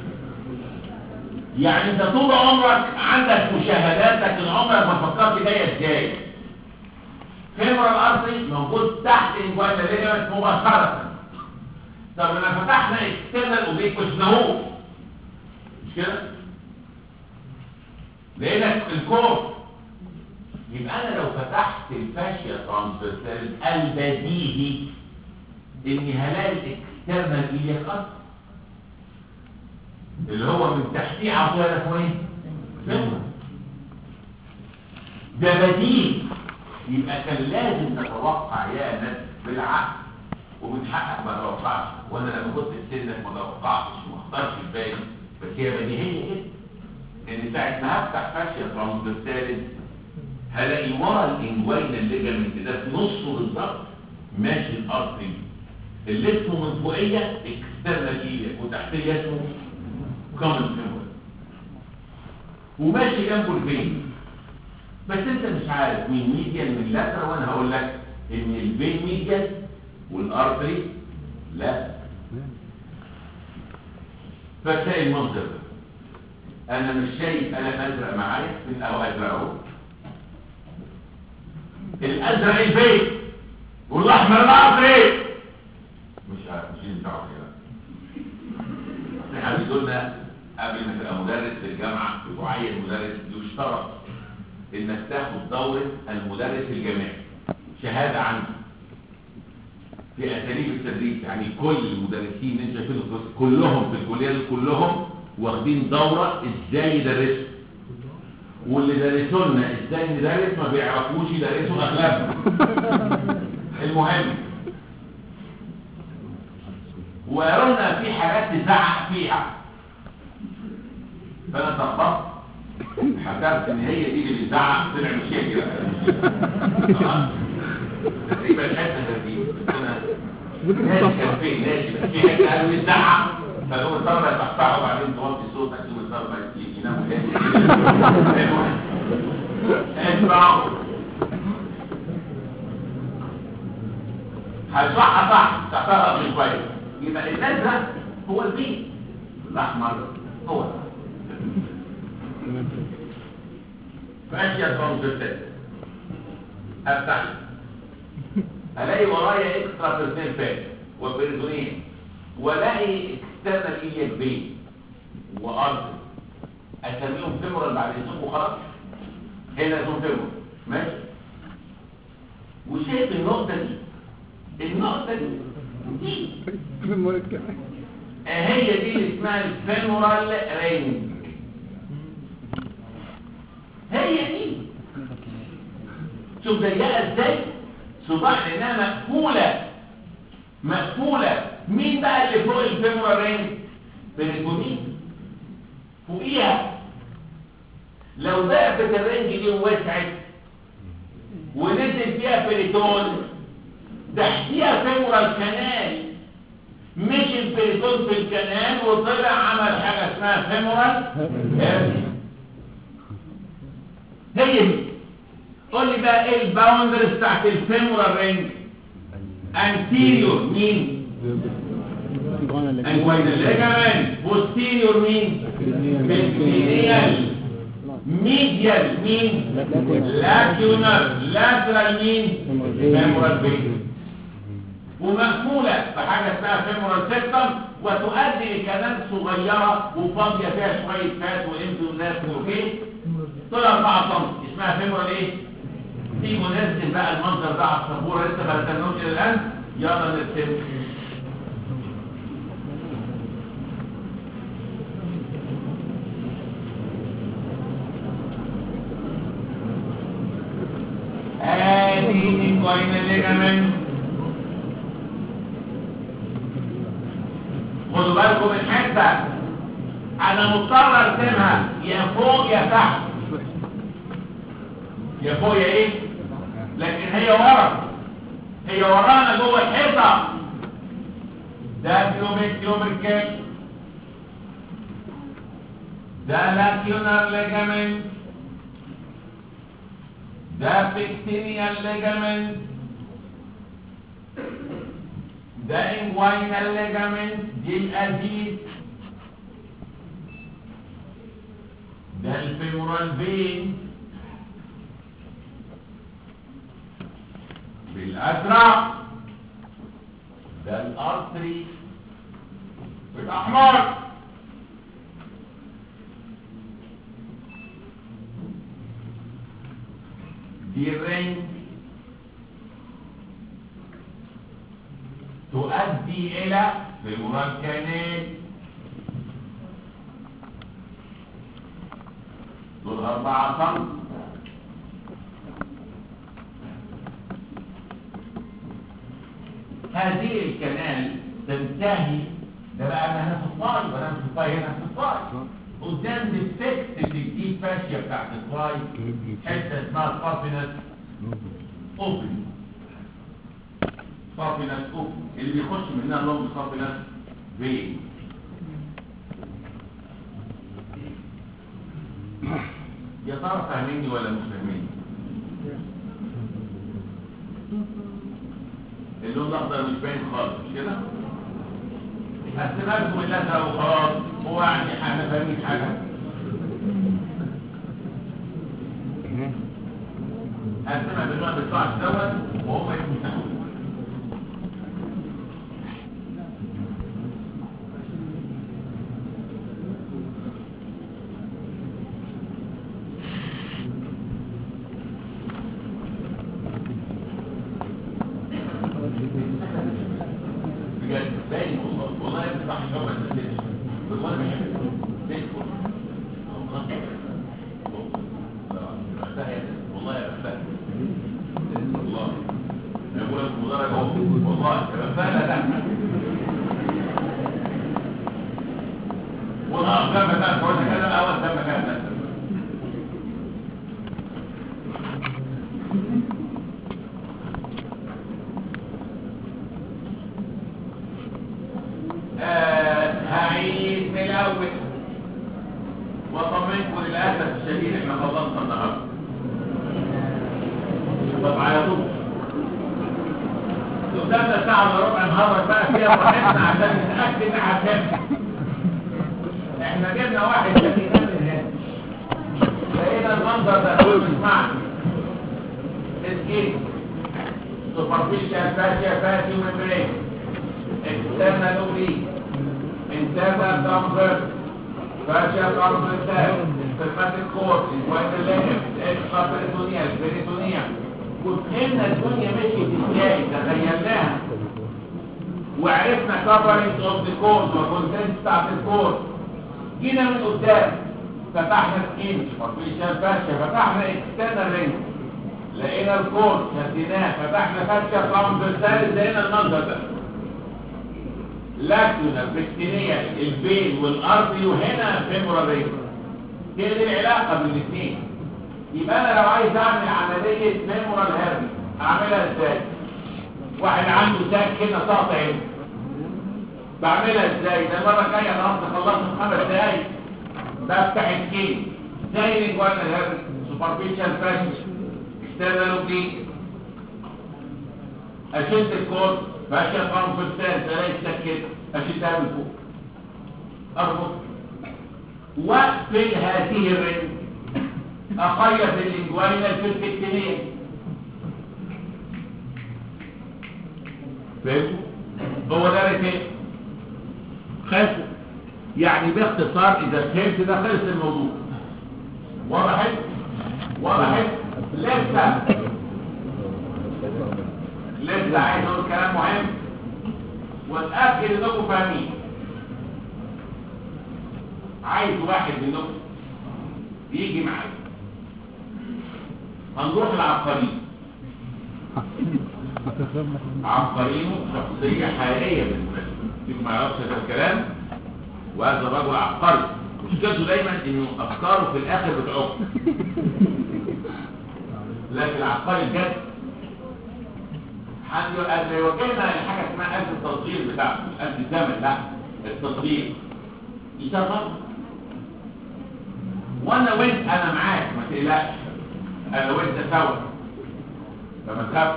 يعني انت طول عمرك عندك مشاهدات لكن عمرك ما فكرت جايه ازاي فيمورال ارتري موجود تحت انجوينا ليجمنت مباشره طب لما فتحنا اكسترنال اوبليك مش نهوش مش كده لقينا الكور يبقى انا لو فتحت الفاشيا ترانسفيرسال البديهي اني هلاقي الاكسترنال ايلياك اصلا اللي هو من تحتيه عطيه اسمه ايه؟ فيمور. ده بديهي يبقى كان لازم نتوقع يا ناس بالعقل وبنحقق ما توقعش وانا لما كنت في سنك ما توقعتش وما اختارش الباقي بس هي بديهيه كده ان ساعه ما هفتح فاشيا ترانسفيرسالز هلاقي ورا الانجوين الليجامنت ده في نصه بالظبط ماشي الارتري اللي اسمه من فوقيه اكسترنال ايليك وتحتيه اسمه كومن فيمور وماشي جنبه الفين بس انت مش عارف مين ميديال من لاترال وانا هقول لك ان الفين ميديال والارتري لا فتلاقي المنظر ده انا مش شايف انا ازرق معايا من او ازرق اهو الازرق البيت والاحمر الارضي مش عارف مش اللي بتاعه كده احنا بيقولنا قبل ما تبقى مدرس في الجامعه وتعين مدرس يشترط انك تاخد دوره المدرس الجامعي شهاده عنه في اساليب التدريس يعني كل المدرسين اللي انت شايفينهم في القسم كلهم في الكليه دي كلهم واخدين دوره ازاي يدرسوا واللي درسوا لنا ازاي ندرس ما بيعرفوش يدرسوا اغلبهم المهم وقالوا في حاجات تزعق فيها فانا اتلخبطت حسبت ان هي دي اللي بتزعق طلع مش هي كده خلاص؟ تقريبا الحته دي انا ناسي كان فين ناسي بس في حته قالوا يزعق فقالوا الطلبه يصحصحوا وبعدين توطي صوتك ثم الطلبه يناموا تاني المهم اسمعوا هشرحها صح تعتبر مش كويس يبقى الازرق هو البيت الاحمر هو ماشي يا كونسبت افتح الاقي ورايا اكسترا بيرسنال فات وبيرزونين والاقي اكسترنال ايليك بين وارض اسميهم فيمورال بعد اذنكم خلاص هنا اسمهم فيمورال ماشي وشايف النقطه دي النقطه دي دي هي دي اللي اسمها الفيمورال رينج هي دي شوف ضيقه ازاي صباع لانها مقفوله مقفوله مين بقى اللي فوق الفيمورال رينج بريتونين فوقيها لو ضعفت الرينج دي ووسعت ونزل فيها بريتون تحتيها فيمورال كانال مشي البريتون في الكنال وطلع عمل حاجة اسمها فيمورال هيرني هي دي قول لي بقى ايه الباوندرز بتاعت الفيمورال رينج انتيريور مين انجوينال ليجامنت بوستيريور مين بنكرينيال ميديال مين لاكيونر لاترال مين فيمورال بين ومقفولة بحاجة اسمها فيمورال سيستم وتؤدي لكنال صغيرة وفاضية فيها شوية فات وامتي وناس اوكي طلع 4 سم اسمها فيمورال ايه؟ تيجوا نرسم بقى المنظر ده على السبورة لسه ما رسمناهوش الى الان يلا نرسمه ادي الكوين الليجامنت خدوا بالكم من حته انا مضطر ارسمها يا فوق يا تحت يا فوق يا ايه لكن هي ورا هي ورانا جوه الحيطه ده كيوبيك كيوبيك ده لاكيونر ليجامنت ده بيكتينيال ليجامنت ده انجوينال ليجامنت دي الازيد ده الفيمورال فين بالازرق ده الارتري بالاحمر دي الرينج تؤدي الى فيمورال كانال دول أربعة سم هذه الكنال تنتهي ده بقى انا هنا في الطاي وانا مش في الطاي هنا في الطاي قدام ديفكت في الديب فاشيا بتاعت الطاي حته اسمها الفافينس اوبن صافي نفس اوف اللي بيخش منها اللون صافي نفس فين يا ترى فاهميني ولا مش فاهميني اللون الاخضر مش باين خالص مش كده قسمها لكم الازرق وخلاص هو يعني احنا فاهمين حاجه قسمها باللون ما بيطلعش دوت وهم يفتحوا بجد باين والله والله يا ابني صح شو ما تنسيش والله بحبك زي الفل والله يا بختها والله يقول لك مدرج اهو والله يا بختها لا والله ده مكان كويس كده الاول ده مكان ده آه، هعيد من الاول واطمنكم للاسف الشديد احنا خلصنا النهارده طب عيطوا قدامنا ساعة الا ربع نهرج بقى فيها براحتنا عشان نتأكد ان هتهم احنا جبنا واحد شديد من هنا لقينا المنظر ده اسمعني اسكيت سوبرفيشال فاشيا فاشيا ممبرين external oblique internal comfort fascia comfort spermatic cord inguinal ligament extra peritoneal peritoneum وفهمنا الدنيا مشيت ازاي تخيلناها وعرفنا كفرنج اوف ذا كورد وكونتنت بتاعت الكورد جينا من قدام فتحنا سكين سوبرفيشال فاشيا فتحنا اكسترنال رينج لقينا الكورد شديناه فتحنا فاشيا كونفرسال لقينا المنظر ده لاكتونا بكتيريا البين والارضي وهنا فيمورال رينج هي دي العلاقه بين الاثنين يبقى انا لو عايز اعمل عمليه فيمورال هيرني اعملها ازاي واحد عنده ساك كده ساقط هنا بعملها ازاي ده المره الجايه انا قصدي خلصت في خمس دقايق بفتح الكيس زي الانجوانا هيرني سوبرفيشال فاشل اكسترنال اوبليك اشد الكورد ماشي اقام في الثالث الاقي الساك كده اشدها من فوق اربط واقفل هذه الرجل اخيط الانجوينال في التكتينيه فهمتوا هو ده رتين خافوا يعني باختصار اذا فهمت ده خلص الموضوع وضحت وضحت لسه لسه عايز اقول كلام مهم واتاكد انكم فاهمين عايز واحد منكم يجي معايا هنروح العبقريين عبقريين شخصية حقيقية بالمناسبة فيكم ما يعرفش هذا الكلام وهذا الرجل عبقري مشكلته دايما انه افكاره في الاخر بتعق لكن العبقري بجد حد يوجهنا لحاجة اسمها قلب التصدير بتاعته مش قلب الزمن لا التصدير يشغل وانا وانت انا معاك ما تقلقش انا وانت سوا فما تخافش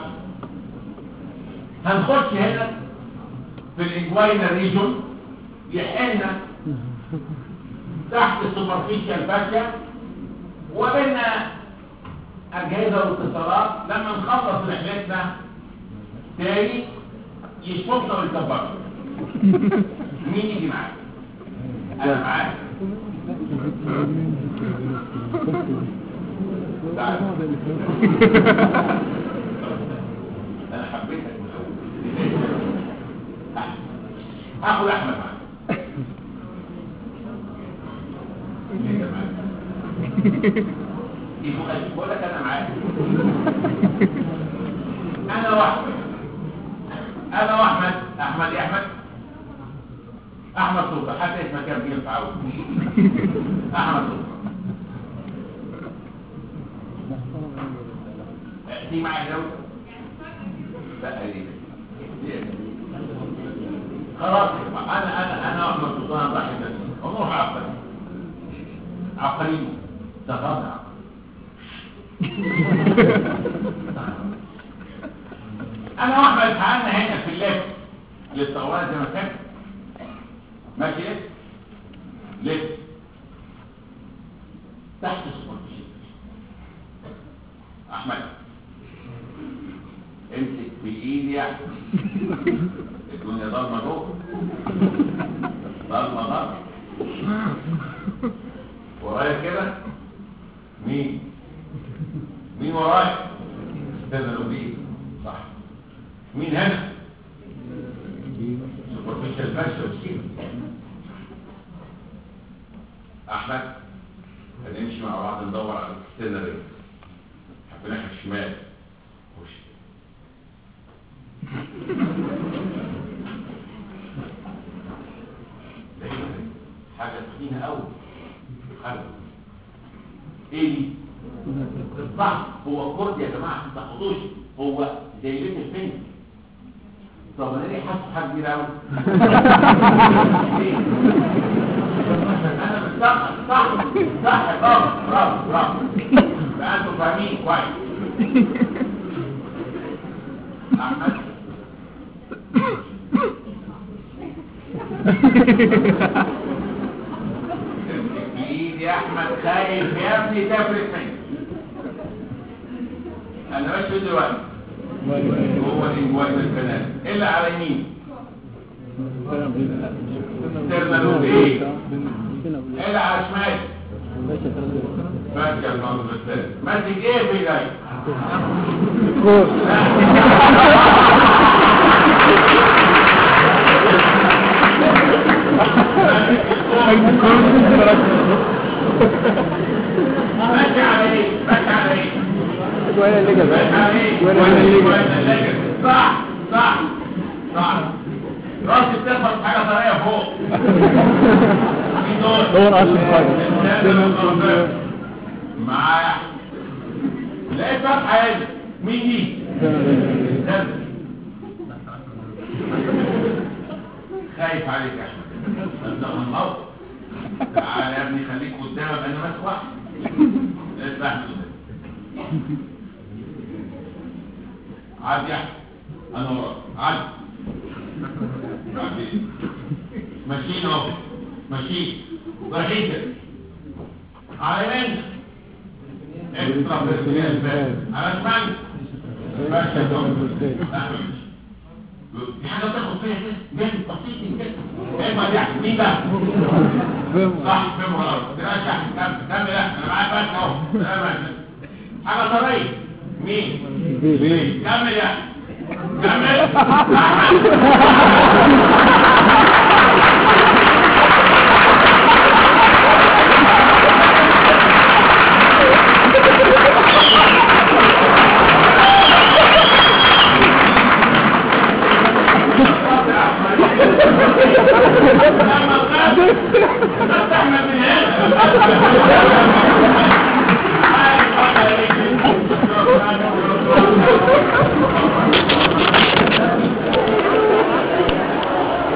هنخش هنا في الانجوينا ريجون يحلنا تحت السوبرفيشال فاشيا وبيننا اجهزه واتصالات لما نخلص رحلتنا تاني يشوفنا ويكبرنا مين يجي معاك انا معاك تعال. انا حبيتك من الاول هاخد احمد معاك ليه ده معاك؟ يبقى بقول لك انا معاك انا واحمد انا واحمد احمد يا احمد احمد سلطان حتى اسمك كان بينفع قوي احمد سلطان دي معايا لو لا دي خلاص يا جماعة. انا انا انا احمد سلطان ضحي نفسي ونروح عبقري عبقري تغاضى انا واحمد تعالنا هنا في اللف للطوارئ زي ما كان ماشي لف لف تحت السبورتشيت احمد امسك بايدي يا احمد الدنيا ضلمه جوه ضلمه ضلمه ورايا كده مين مين ورايا استاذ لوبي صح مين هنا سوبرفيشال ماشي وسيم احمد هنمشي مع بعض ندور على السيناريو حب ناحيه الشمال خش ده إيه ده؟ حاجه تخينه قوي حاجه ايه دي صح هو كرد يا جماعه ما تاخدوش هو زي بيت الفيلم طب انا ليه حاسس حاجه كبيره قوي انا مستقبل صح صح برافو برافو برافو بقى انتوا فاهمين كويس احمد امسك بايدي يا احمد خايف يا ابني تفرق مني انا ماشي دلوقتي هو دي جوه البنات الا على يمين ترملوا بايه الا على شمال ماشي يا فندم الاستاذ ماسك ايه في ايدك ماشي على ايه ماشي على ايه ولا اللي جاب ماشي على ايه ولا اللي جاب ولا اللي جاب. صح صح صح راسي بتخبط حاجه طريه فوق مين دول دور عشان حاجة معايا لقيت فتحة هنا مين دي؟ الدم. خايف عليك يا احمد انت منور تعال يا ابني خليك قدامك انا ماسك واحد اسمع قدام عدي يا احمد انا وراك عدي عدي ماشيين اهو ماشيين رايحين كده على يمين اكسترا بيرسونال بس على شمال ماشي يا دكتور دي حاجه تاخد فيها كده جامد بسيط كده ايوه دي أحسن. مين بقى صح فهم غلط دلوقتي احسن كمل كمل لا انا معاك بس اهو تمام يا أحمد. حاجه طريه مين كمل يا أحمد. كمل أحمد.